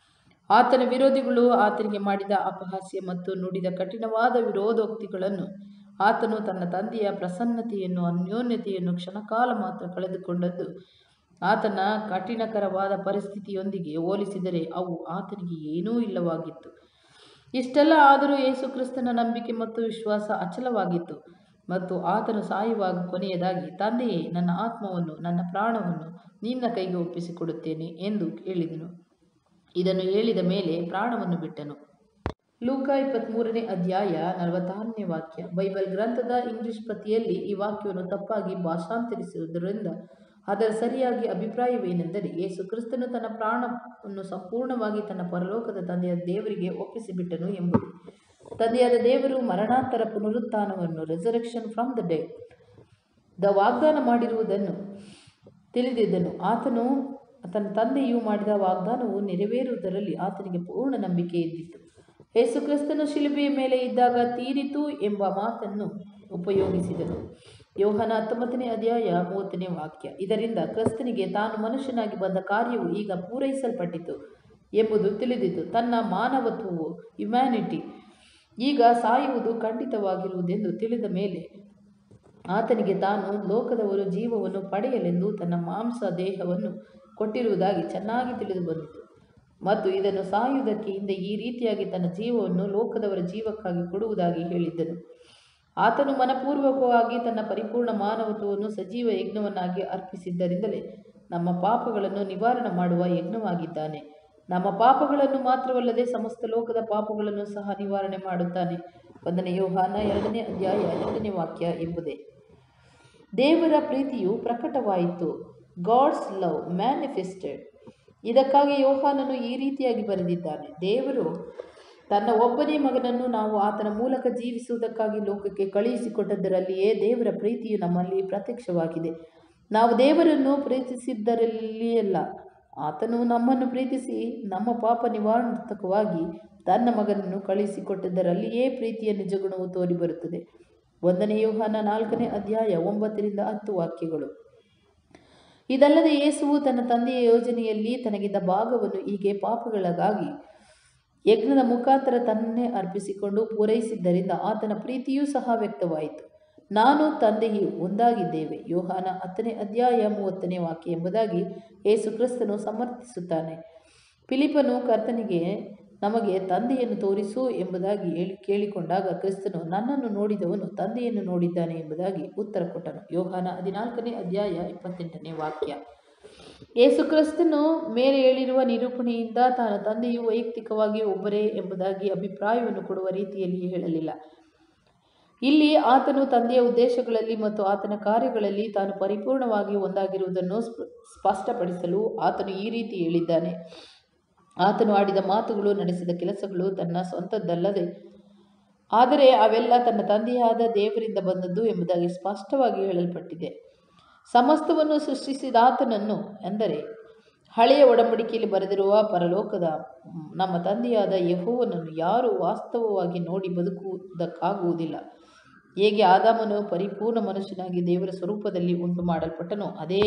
ಆತನ ವಿರೋಧಿಗಳು ಆತನಿಗೆ ಮಾಡಿದ ಅಪಹಾಸ್ಯ ಮತ್ತು ನುಡಿದ ಕಠಿಣವಾದ ವಿರೋಧೋಕ್ತಿಗಳನ್ನು ಆತನು ತನ್ನ ತಂದೆಯ ಪ್ರಸನ್ನತೆಯನ್ನು ಅನ್ಯೋನ್ಯತೆಯನ್ನು ಕ್ಷಣಕಾಲ ಮಾತ್ರ ಕಳೆದುಕೊಂಡದ್ದು ಆತನ ಕಠಿಣಕರವಾದ ಪರಿಸ್ಥಿತಿಯೊಂದಿಗೆ ಹೋಲಿಸಿದರೆ ಅವು ಆತನಿಗೆ ಏನೂ ಇಲ್ಲವಾಗಿತ್ತು ಇಷ್ಟೆಲ್ಲ ಆದರೂ ಯೇಸು ಕ್ರಿಸ್ತನ ನಂಬಿಕೆ ಮತ್ತು ವಿಶ್ವಾಸ ಅಚಲವಾಗಿತ್ತು ಮತ್ತು ಆತನು ಸಾಯುವಾಗ ಕೊನೆಯದಾಗಿ ತಂದೆಯೇ ನನ್ನ ಆತ್ಮವನ್ನು ನನ್ನ ಪ್ರಾಣವನ್ನು ನಿನ್ನ ಕೈಗೆ ಒಪ್ಪಿಸಿಕೊಡುತ್ತೇನೆ ಎಂದು ಹೇಳಿದನು ಇದನ್ನು ಹೇಳಿದ ಮೇಲೆ ಪ್ರಾಣವನ್ನು ಬಿಟ್ಟನು ಲೂಕ ಇಪ್ಪತ್ತ್ಮೂರನೇ ಅಧ್ಯಾಯ ನಲವತ್ತಾರನೇ ವಾಕ್ಯ ಬೈಬಲ್ ಗ್ರಂಥದ ಇಂಗ್ಲಿಷ್ ಪ್ರತಿಯಲ್ಲಿ ಈ ವಾಕ್ಯವನ್ನು ತಪ್ಪಾಗಿ ಭಾಷಾಂತರಿಸುವುದರಿಂದ ಅದರ ಸರಿಯಾಗಿ ಅಭಿಪ್ರಾಯವೇನೆಂದರೆ ಯೇಸು ಕ್ರಿಸ್ತನು ತನ್ನ ಪ್ರಾಣವನ್ನು ಸಂಪೂರ್ಣವಾಗಿ ತನ್ನ ಪರಲೋಕದ ತಂದೆಯ ದೇವರಿಗೆ ಒಪ್ಪಿಸಿಬಿಟ್ಟನು ಎಂಬುದು ತಂದೆಯಾದ ದೇವರು ಮರಣಾಂತರ ಪುನರುತ್ಥಾನವನ್ನು resurrection from the dead ವಾಗ್ದಾನ ಮಾಡಿರುವುದನ್ನು ತಿಳಿದಿದ್ದನು ಆತನು ತನ್ನ ತಂದೆಯು ಮಾಡಿದ ವಾಗ್ದಾನವು ನೆರವೇರುವುದರಲ್ಲಿ ಆತನಿಗೆ ಪೂರ್ಣ ನಂಬಿಕೆ ಇದ್ದಿತ್ತು ಯೇಸು ಕ್ರಿಸ್ತನು ಶಿಲುಬೆಯ ಮೇಲೆ ಇದ್ದಾಗ ತೀರಿತು ಎಂಬ ಮಾತನ್ನು ಉಪಯೋಗಿಸಿದನು ಯೋಹನ ಹತ್ತೊಂಬತ್ತನೇ ಅಧ್ಯಾಯ ಮೂವತ್ತನೇ ವಾಕ್ಯ ಇದರಿಂದ ಕ್ರಿಸ್ತನಿಗೆ ತಾನು ಮನುಷ್ಯನಾಗಿ ಬಂದ ಕಾರ್ಯವು ಈಗ ಪೂರೈಸಲ್ಪಟ್ಟಿತು ಎಂಬುದು ತಿಳಿದಿತು ತನ್ನ ಮಾನವತ್ವವು ಹ್ಯುಮ್ಯಾನಿಟಿ ಈಗ ಸಾಯುವುದು ಖಂಡಿತವಾಗಿರುವುದೆಂದು ತಿಳಿದ ಮೇಲೆ ಆತನಿಗೆ ತಾನು ಲೋಕದವರು ಜೀವವನ್ನು ಪಡೆಯಲೆಂದು ತನ್ನ ಮಾಂಸ ದೇಹವನ್ನು ಕೊಟ್ಟಿರುವುದಾಗಿ ಚೆನ್ನಾಗಿ ತಿಳಿದು ಬಂದಿತು ಮತ್ತು ಇದನ್ನು ಸಾಯುವುದಕ್ಕೆ ಹಿಂದೆ ಈ ರೀತಿಯಾಗಿ ತನ್ನ ಜೀವವನ್ನು ಲೋಕದವರ ಜೀವಕ್ಕಾಗಿ ಕೊಡುವುದಾಗಿ ಹೇಳಿದ್ದನು ಆತನು ಮನಪೂರ್ವಕವಾಗಿ ತನ್ನ ಪರಿಪೂರ್ಣ ಮಾನವತ್ವವನ್ನು ಸಜೀವ ಯಜ್ಞವನ್ನಾಗಿ ಅರ್ಪಿಸಿದ್ದರಿಂದಲೇ ನಮ್ಮ ಪಾಪಗಳನ್ನು ನಿವಾರಣೆ ಮಾಡುವ ಯಜ್ಞವಾಗಿದ್ದಾನೆ ನಮ್ಮ ಪಾಪಗಳನ್ನು ಮಾತ್ರವಲ್ಲದೆ ಸಮಸ್ತ ಲೋಕದ ಪಾಪಗಳನ್ನು ಸಹ ನಿವಾರಣೆ ಮಾಡುತ್ತಾನೆ ಒಂದನೇ ಯೋಹಾನ ಎರಡನೇ ಅಧ್ಯಾಯ ಎರಡನೇ ವಾಕ್ಯ ಎಂಬುದೇ ದೇವರ ಪ್ರೀತಿಯು ಪ್ರಕಟವಾಯಿತು ಗಾಡ್ಸ್ ಲವ್ ಮ್ಯಾನಿಫೆಸ್ಟೆಡ್ ಇದಕ್ಕಾಗಿ ಯೋಹಾನನು ಈ ರೀತಿಯಾಗಿ ಬರೆದಿದ್ದಾನೆ ದೇವರು ತನ್ನ ಒಬ್ಬನೇ ಮಗನನ್ನು ನಾವು ಆತನ ಮೂಲಕ ಜೀವಿಸುವುದಕ್ಕಾಗಿ ಲೋಕಕ್ಕೆ ಕಳುಹಿಸಿಕೊಟ್ಟದ್ದರಲ್ಲಿಯೇ ದೇವರ ಪ್ರೀತಿಯು ನಮ್ಮಲ್ಲಿ ಪ್ರತ್ಯಕ್ಷವಾಗಿದೆ ನಾವು ದೇವರನ್ನು ಪ್ರೀತಿಸಿದ್ದರಲ್ಲಿಯಲ್ಲ ಆತನು ನಮ್ಮನ್ನು ಪ್ರೀತಿಸಿ ನಮ್ಮ ಪಾಪ ನಿವಾರಣಾರ್ಥಕವಾಗಿ ತನ್ನ ಮಗನನ್ನು ಕಳುಹಿಸಿಕೊಟ್ಟಿದ್ದರಲ್ಲಿಯೇ ಪ್ರೀತಿಯ ನಿಜಗುಣವು ತೋರಿಬರುತ್ತದೆ ಒಂದನೇ ಯೋಹಾನ ನಾಲ್ಕನೇ ಅಧ್ಯಾಯ ಒಂಬತ್ತರಿಂದ ಹತ್ತು ವಾಕ್ಯಗಳು ಇದಲ್ಲದೆ ಯೇಸುವು ತನ್ನ ತಂದೆಯ ಯೋಜನೆಯಲ್ಲಿ ತನಗಿದ್ದ ಭಾಗವನ್ನು ಹೀಗೆ ಪಾಪಗಳಿಗಾಗಿ ಯಜ್ಞದ ಮುಖಾಂತರ ತನ್ನೇ ಅರ್ಪಿಸಿಕೊಂಡು ಪೂರೈಸಿದ್ದರಿಂದ ಆತನ ಪ್ರೀತಿಯೂ ಸಹ ವ್ಯಕ್ತವಾಯಿತು ನಾನು ತಂದೆಯು ಒಂದಾಗಿದ್ದೇವೆ ಯೋಹಾನ ಹತ್ತನೇ ಅಧ್ಯಾಯ ಮೂವತ್ತನೇ ವಾಕ್ಯ ಎಂಬುದಾಗಿ ಯೇಸು ಕ್ರಿಸ್ತನು ಸಮರ್ಥಿಸುತ್ತಾನೆ ಫಿಲಿಪನು ಕರ್ತನಿಗೆ ನಮಗೆ ತಂದೆಯನ್ನು ತೋರಿಸು ಎಂಬುದಾಗಿ ಹೇಳಿ ಕೇಳಿಕೊಂಡಾಗ ಕ್ರಿಸ್ತನು ನನ್ನನ್ನು ನೋಡಿದವನು ತಂದೆಯನ್ನು ನೋಡಿದ್ದಾನೆ ಎಂಬುದಾಗಿ ಉತ್ತರ ಕೊಟ್ಟನು ಯೋಹಾನ ಹದಿನಾಲ್ಕನೇ ಅಧ್ಯಾಯ ಇಪ್ಪತ್ತೆಂಟನೇ ವಾಕ್ಯ ಯೇಸು ಕ್ರಿಸ್ತನು ಮೇಲೆ ಹೇಳಿರುವ ನಿರೂಪಣೆಯಿಂದ ತಾನು ತಂದೆಯು ವೈಯಕ್ತಿಕವಾಗಿ ಒಬ್ಬರೇ ಎಂಬುದಾಗಿ ಅಭಿಪ್ರಾಯವನ್ನು ಕೊಡುವ ರೀತಿಯಲ್ಲಿ ಹೇಳಲಿಲ್ಲ ಇಲ್ಲಿ ಆತನು ತಂದೆಯ ಉದ್ದೇಶಗಳಲ್ಲಿ ಮತ್ತು ಆತನ ಕಾರ್ಯಗಳಲ್ಲಿ ತಾನು ಪರಿಪೂರ್ಣವಾಗಿ ಒಂದಾಗಿರುವುದನ್ನು ಸ್ಪ- ಸ್ಪಷ್ಟಪಡಿಸಲು ಆತನು ಈ ರೀತಿ ಹೇಳಿದ್ದಾನೆ ಆತನು ಆಡಿದ ಮಾತುಗಳು ನಡೆಸಿದ ಕೆಲಸಗಳು ತನ್ನ ಸ್ವಂತದ್ದಲ್ಲದೆ ಆದರೆ ಅವೆಲ್ಲ ತನ್ನ ತಂದೆಯಾದ ದೇವರಿಂದ ಬಂದದ್ದು ಎಂಬುದಾಗಿ ಸ್ಪಷ್ಟವಾಗಿ ಹೇಳಲ್ಪಟ್ಟಿದೆ ಸಮಸ್ತವನ್ನು ಸೃಷ್ಟಿಸಿದ ಆತನನ್ನು ಎಂದರೆ ಹಳೆಯ ಒಡಂಬಡಿಕೆಯಲ್ಲಿ ಬರೆದಿರುವ ಪರಲೋಕದ ಮ್, ನಮ್ಮ ತಂದೆಯಾದ ಯೆಹೋವನನ್ನು ಯಾರು ವಾಸ್ತವವಾಗಿ ನೋಡಿ ಬದುಕುವುದಕ್ಕಾಗುವುದಿಲ್ಲ ಹೇಗೆ ಆದಾಮನು ಪರಿಪೂರ್ಣ ಮನುಷ್ಯನಾಗಿ ದೇವರ ಸ್ವರೂಪದಲ್ಲಿ ಉಂಟು ಮಾಡಲ್ಪಟ್ಟನೋ ಅದೇ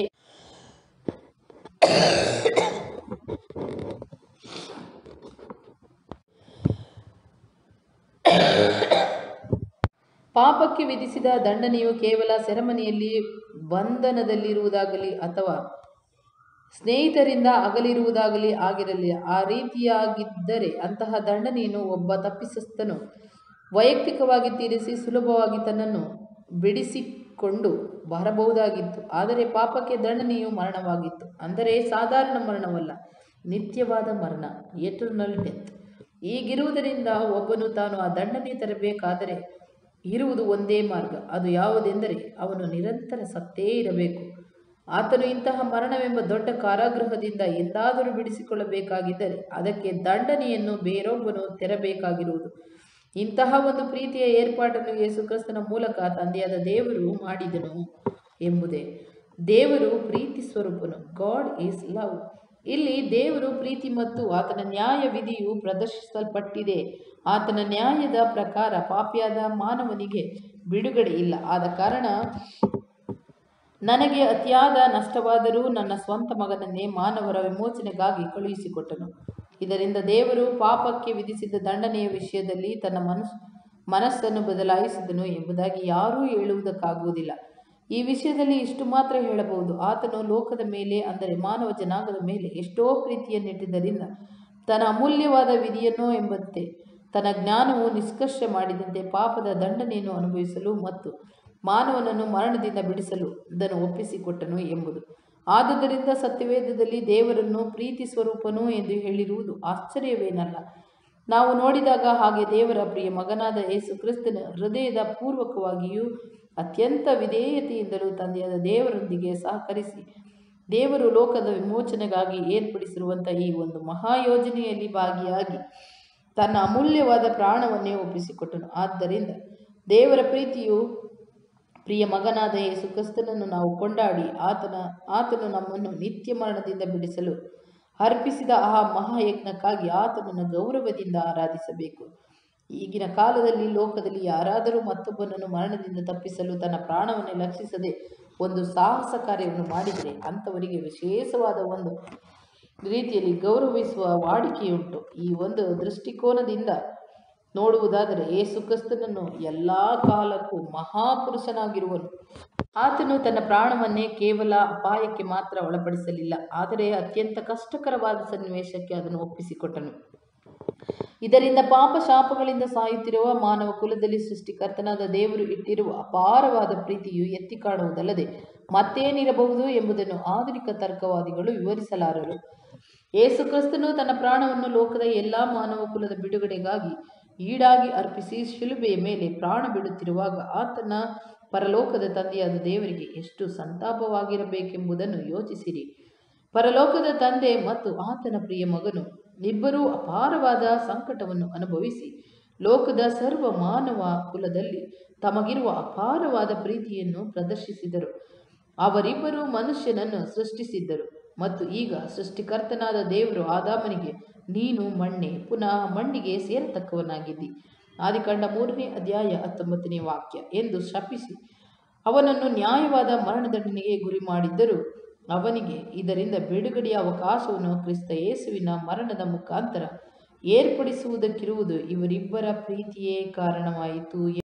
ಪಾಪಕ್ಕೆ ವಿಧಿಸಿದ ದಂಡನೆಯು ಕೇವಲ ಸೆರೆಮನೆಯಲ್ಲಿ ಬಂಧನದಲ್ಲಿರುವುದಾಗಲಿ ಅಥವಾ ಸ್ನೇಹಿತರಿಂದ ಅಗಲಿರುವುದಾಗಲಿ ಆಗಿರಲಿಲ್ಲ ಆ ರೀತಿಯಾಗಿದ್ದರೆ ಅಂತಹ ದಂಡನೆಯನ್ನು ಒಬ್ಬ ತಪ್ಪಿಸಸ್ತನು ವೈಯಕ್ತಿಕವಾಗಿ ತೀರಿಸಿ ಸುಲಭವಾಗಿ ತನ್ನನ್ನು ಬಿಡಿಸಿಕೊಂಡು ಬರಬಹುದಾಗಿತ್ತು ಆದರೆ ಪಾಪಕ್ಕೆ ದಂಡನೆಯು ಮರಣವಾಗಿತ್ತು ಅಂದರೆ ಸಾಧಾರಣ ಮರಣವಲ್ಲ ನಿತ್ಯವಾದ ಮರಣ ಎಟರ್ನಲ್ ಡೆತ್ ಈಗಿರುವುದರಿಂದ ಒಬ್ಬನು ತಾನು ಆ ದಂಡನೆ ತರಬೇಕಾದರೆ ಇರುವುದು ಒಂದೇ ಮಾರ್ಗ ಅದು ಯಾವುದೆಂದರೆ ಅವನು ನಿರಂತರ ಸತ್ತೇ ಇರಬೇಕು ಆತನು ಇಂತಹ ಮರಣವೆಂಬ ದೊಡ್ಡ ಕಾರಾಗೃಹದಿಂದ ಎಂದಾದರೂ ಬಿಡಿಸಿಕೊಳ್ಳಬೇಕಾಗಿದ್ದರೆ ಅದಕ್ಕೆ ದಂಡನೆಯನ್ನು ಬೇರೊಬ್ಬನು ತೆರಬೇಕಾಗಿರುವುದು ಇಂತಹ ಒಂದು ಪ್ರೀತಿಯ ಏರ್ಪಾಟನ್ನು ಯೇಸು ಕ್ರಿಸ್ತನ ಮೂಲಕ ತಂದೆಯಾದ ದೇವರು ಮಾಡಿದನು ಎಂಬುದೇ ದೇವರು ಪ್ರೀತಿ ಸ್ವರೂಪನು ಗಾಡ್ ಈಸ್ ಲವ್ ಇಲ್ಲಿ ದೇವರು ಪ್ರೀತಿ ಮತ್ತು ಆತನ ನ್ಯಾಯ ವಿಧಿಯು ಪ್ರದರ್ಶಿಸಲ್ಪಟ್ಟಿದೆ ಆತನ ನ್ಯಾಯದ ಪ್ರಕಾರ ಪಾಪಿಯಾದ ಮಾನವನಿಗೆ ಬಿಡುಗಡೆ ಇಲ್ಲ ಆದ ಕಾರಣ ನನಗೆ ಅತಿಯಾದ ನಷ್ಟವಾದರೂ ನನ್ನ ಸ್ವಂತ ಮಗನನ್ನೇ ಮಾನವರ ವಿಮೋಚನೆಗಾಗಿ ಕಳುಹಿಸಿಕೊಟ್ಟನು ಇದರಿಂದ ದೇವರು ಪಾಪಕ್ಕೆ ವಿಧಿಸಿದ ದಂಡನೆಯ ವಿಷಯದಲ್ಲಿ ತನ್ನ ಮನಸ್ ಮನಸ್ಸನ್ನು ಬದಲಾಯಿಸಿದನು ಎಂಬುದಾಗಿ ಯಾರೂ ಹೇಳುವುದಕ್ಕಾಗುವುದಿಲ್ಲ ಈ ವಿಷಯದಲ್ಲಿ ಇಷ್ಟು ಮಾತ್ರ ಹೇಳಬಹುದು ಆತನು ಲೋಕದ ಮೇಲೆ ಅಂದರೆ ಮಾನವ ಜನಾಂಗದ ಮೇಲೆ ಎಷ್ಟೋ ಪ್ರೀತಿಯನ್ನಿಟ್ಟಿದ್ದರಿಂದ ತನ್ನ ಅಮೂಲ್ಯವಾದ ವಿಧಿಯನ್ನು ಎಂಬಂತೆ ತನ್ನ ಜ್ಞಾನವು ನಿಷ್ಕರ್ಷ ಮಾಡಿದಂತೆ ಪಾಪದ ದಂಡನೆಯನ್ನು ಅನುಭವಿಸಲು ಮತ್ತು ಮಾನವನನ್ನು ಮರಣದಿಂದ ಬಿಡಿಸಲು ಅದನ್ನು ಒಪ್ಪಿಸಿಕೊಟ್ಟನು ಎಂಬುದು ಆದುದರಿಂದ ಸತ್ಯವೇದದಲ್ಲಿ ದೇವರನ್ನು ಪ್ರೀತಿ ಸ್ವರೂಪನು ಎಂದು ಹೇಳಿರುವುದು ಆಶ್ಚರ್ಯವೇನಲ್ಲ ನಾವು ನೋಡಿದಾಗ ಹಾಗೆ ದೇವರ ಪ್ರಿಯ ಮಗನಾದ ಯೇಸು ಕ್ರಿಸ್ತನ ಹೃದಯದ ಪೂರ್ವಕವಾಗಿಯೂ ಅತ್ಯಂತ ವಿಧೇಯತೆಯಿಂದಲೂ ತಂದೆಯಾದ ದೇವರೊಂದಿಗೆ ಸಹಕರಿಸಿ ದೇವರು ಲೋಕದ ವಿಮೋಚನೆಗಾಗಿ ಏರ್ಪಡಿಸಿರುವಂಥ ಈ ಒಂದು ಮಹಾಯೋಜನೆಯಲ್ಲಿ ಭಾಗಿಯಾಗಿ ತನ್ನ ಅಮೂಲ್ಯವಾದ ಪ್ರಾಣವನ್ನೇ ಒಪ್ಪಿಸಿಕೊಟ್ಟನು ಆದ್ದರಿಂದ ದೇವರ ಪ್ರೀತಿಯು ಪ್ರಿಯ ಮಗನಾದ ಯೇಸು ಕ್ರಿಸ್ತನನ್ನು ನಾವು ಕೊಂಡಾಡಿ ಆತನ ಆತನು ನಮ್ಮನ್ನು ನಿತ್ಯ ಮರಣದಿಂದ ಬಿಡಿಸಲು ಅರ್ಪಿಸಿದ ಆ ಮಹಾಯಜ್ಞಕ್ಕಾಗಿ ಆತನನ್ನು ಗೌರವದಿಂದ ಆರಾಧಿಸಬೇಕು ಈಗಿನ ಕಾಲದಲ್ಲಿ ಲೋಕದಲ್ಲಿ ಯಾರಾದರೂ ಮತ್ತೊಬ್ಬನನ್ನು ಮರಣದಿಂದ ತಪ್ಪಿಸಲು ತನ್ನ ಪ್ರಾಣವನ್ನೇ ಲಕ್ಷಿಸದೆ ಒಂದು ಸಾಹಸ ಕಾರ್ಯವನ್ನು ಮಾಡಿದರೆ ಅಂಥವರಿಗೆ ವಿಶೇಷವಾದ ಒಂದು ರೀತಿಯಲ್ಲಿ ಗೌರವಿಸುವ ವಾಡಿಕೆಯುಂಟು ಈ ಒಂದು ದೃಷ್ಟಿಕೋನದಿಂದ ನೋಡುವುದಾದರೆ ಯೇಸು ಕ್ರಿಸ್ತನನ್ನು ಎಲ್ಲ ಕಾಲಕ್ಕೂ ಮಹಾಪುರುಷನಾಗಿರುವನು ಆತನು ತನ್ನ ಪ್ರಾಣವನ್ನೇ ಕೇವಲ ಅಪಾಯಕ್ಕೆ ಮಾತ್ರ ಒಳಪಡಿಸಲಿಲ್ಲ ಆದರೆ ಅತ್ಯಂತ ಕಷ್ಟಕರವಾದ ಸನ್ನಿವೇಶಕ್ಕೆ ಅದನ್ನು ಒಪ್ಪಿಸಿಕೊಟ್ಟನು ಇದರಿಂದ ಪಾಪ ಶಾಪಗಳಿಂದ ಸಾಯುತ್ತಿರುವ ಮಾನವ ಕುಲದಲ್ಲಿ ಸೃಷ್ಟಿಕರ್ತನಾದ ದೇವರು ಇಟ್ಟಿರುವ ಅಪಾರವಾದ ಪ್ರೀತಿಯು ಎತ್ತಿ ಕಾಣುವುದಲ್ಲದೆ ಮತ್ತೇನಿರಬಹುದು ಎಂಬುದನ್ನು ಆಧುನಿಕ ತರ್ಕವಾದಿಗಳು ವಿವರಿಸಲಾರರು ಯೇಸು ಕ್ರಿಸ್ತನು ತನ್ನ ಪ್ರಾಣವನ್ನು ಲೋಕದ ಎಲ್ಲ ಮಾನವ ಕುಲದ ಬಿಡುಗಡೆಗಾಗಿ ಈಡಾಗಿ ಅರ್ಪಿಸಿ ಶಿಲುಬೆಯ ಮೇಲೆ ಪ್ರಾಣ ಬಿಡುತ್ತಿರುವಾಗ ಆತನ ಪರಲೋಕದ ತಂದೆಯಾದ ದೇವರಿಗೆ ಎಷ್ಟು ಸಂತಾಪವಾಗಿರಬೇಕೆಂಬುದನ್ನು ಯೋಚಿಸಿರಿ ಪರಲೋಕದ ತಂದೆ ಮತ್ತು ಆತನ ಪ್ರಿಯ ಮಗನು ಇಬ್ಬರೂ ಅಪಾರವಾದ ಸಂಕಟವನ್ನು ಅನುಭವಿಸಿ ಲೋಕದ ಸರ್ವ ಮಾನವ ಕುಲದಲ್ಲಿ ತಮಗಿರುವ ಅಪಾರವಾದ ಪ್ರೀತಿಯನ್ನು ಪ್ರದರ್ಶಿಸಿದರು ಅವರಿಬ್ಬರು ಮನುಷ್ಯನನ್ನು ಸೃಷ್ಟಿಸಿದ್ದರು ಮತ್ತು ಈಗ ಸೃಷ್ಟಿಕರ್ತನಾದ ದೇವರು ಆದಾಮನಿಗೆ ನೀನು ಮಣ್ಣೆ ಪುನಃ ಮಣ್ಣಿಗೆ ಸೇರತಕ್ಕವನಾಗಿದ್ದಿ ಆದಿಕಾಂಡ ಮೂರನೇ ಅಧ್ಯಾಯ ಹತ್ತೊಂಬತ್ತನೇ ವಾಕ್ಯ ಎಂದು ಶಪಿಸಿ ಅವನನ್ನು ನ್ಯಾಯವಾದ ಮರಣದಂಡನೆಗೆ ಗುರಿ ಮಾಡಿದ್ದರು ಅವನಿಗೆ ಇದರಿಂದ ಬಿಡುಗಡೆಯ ಅವಕಾಶವನ್ನು ಕ್ರಿಸ್ತ ಯೇಸುವಿನ ಮರಣದ ಮುಖಾಂತರ ಏರ್ಪಡಿಸುವುದಕ್ಕಿರುವುದು ಇವರಿಬ್ಬರ ಪ್ರೀತಿಯೇ ಕಾರಣವಾಯಿತು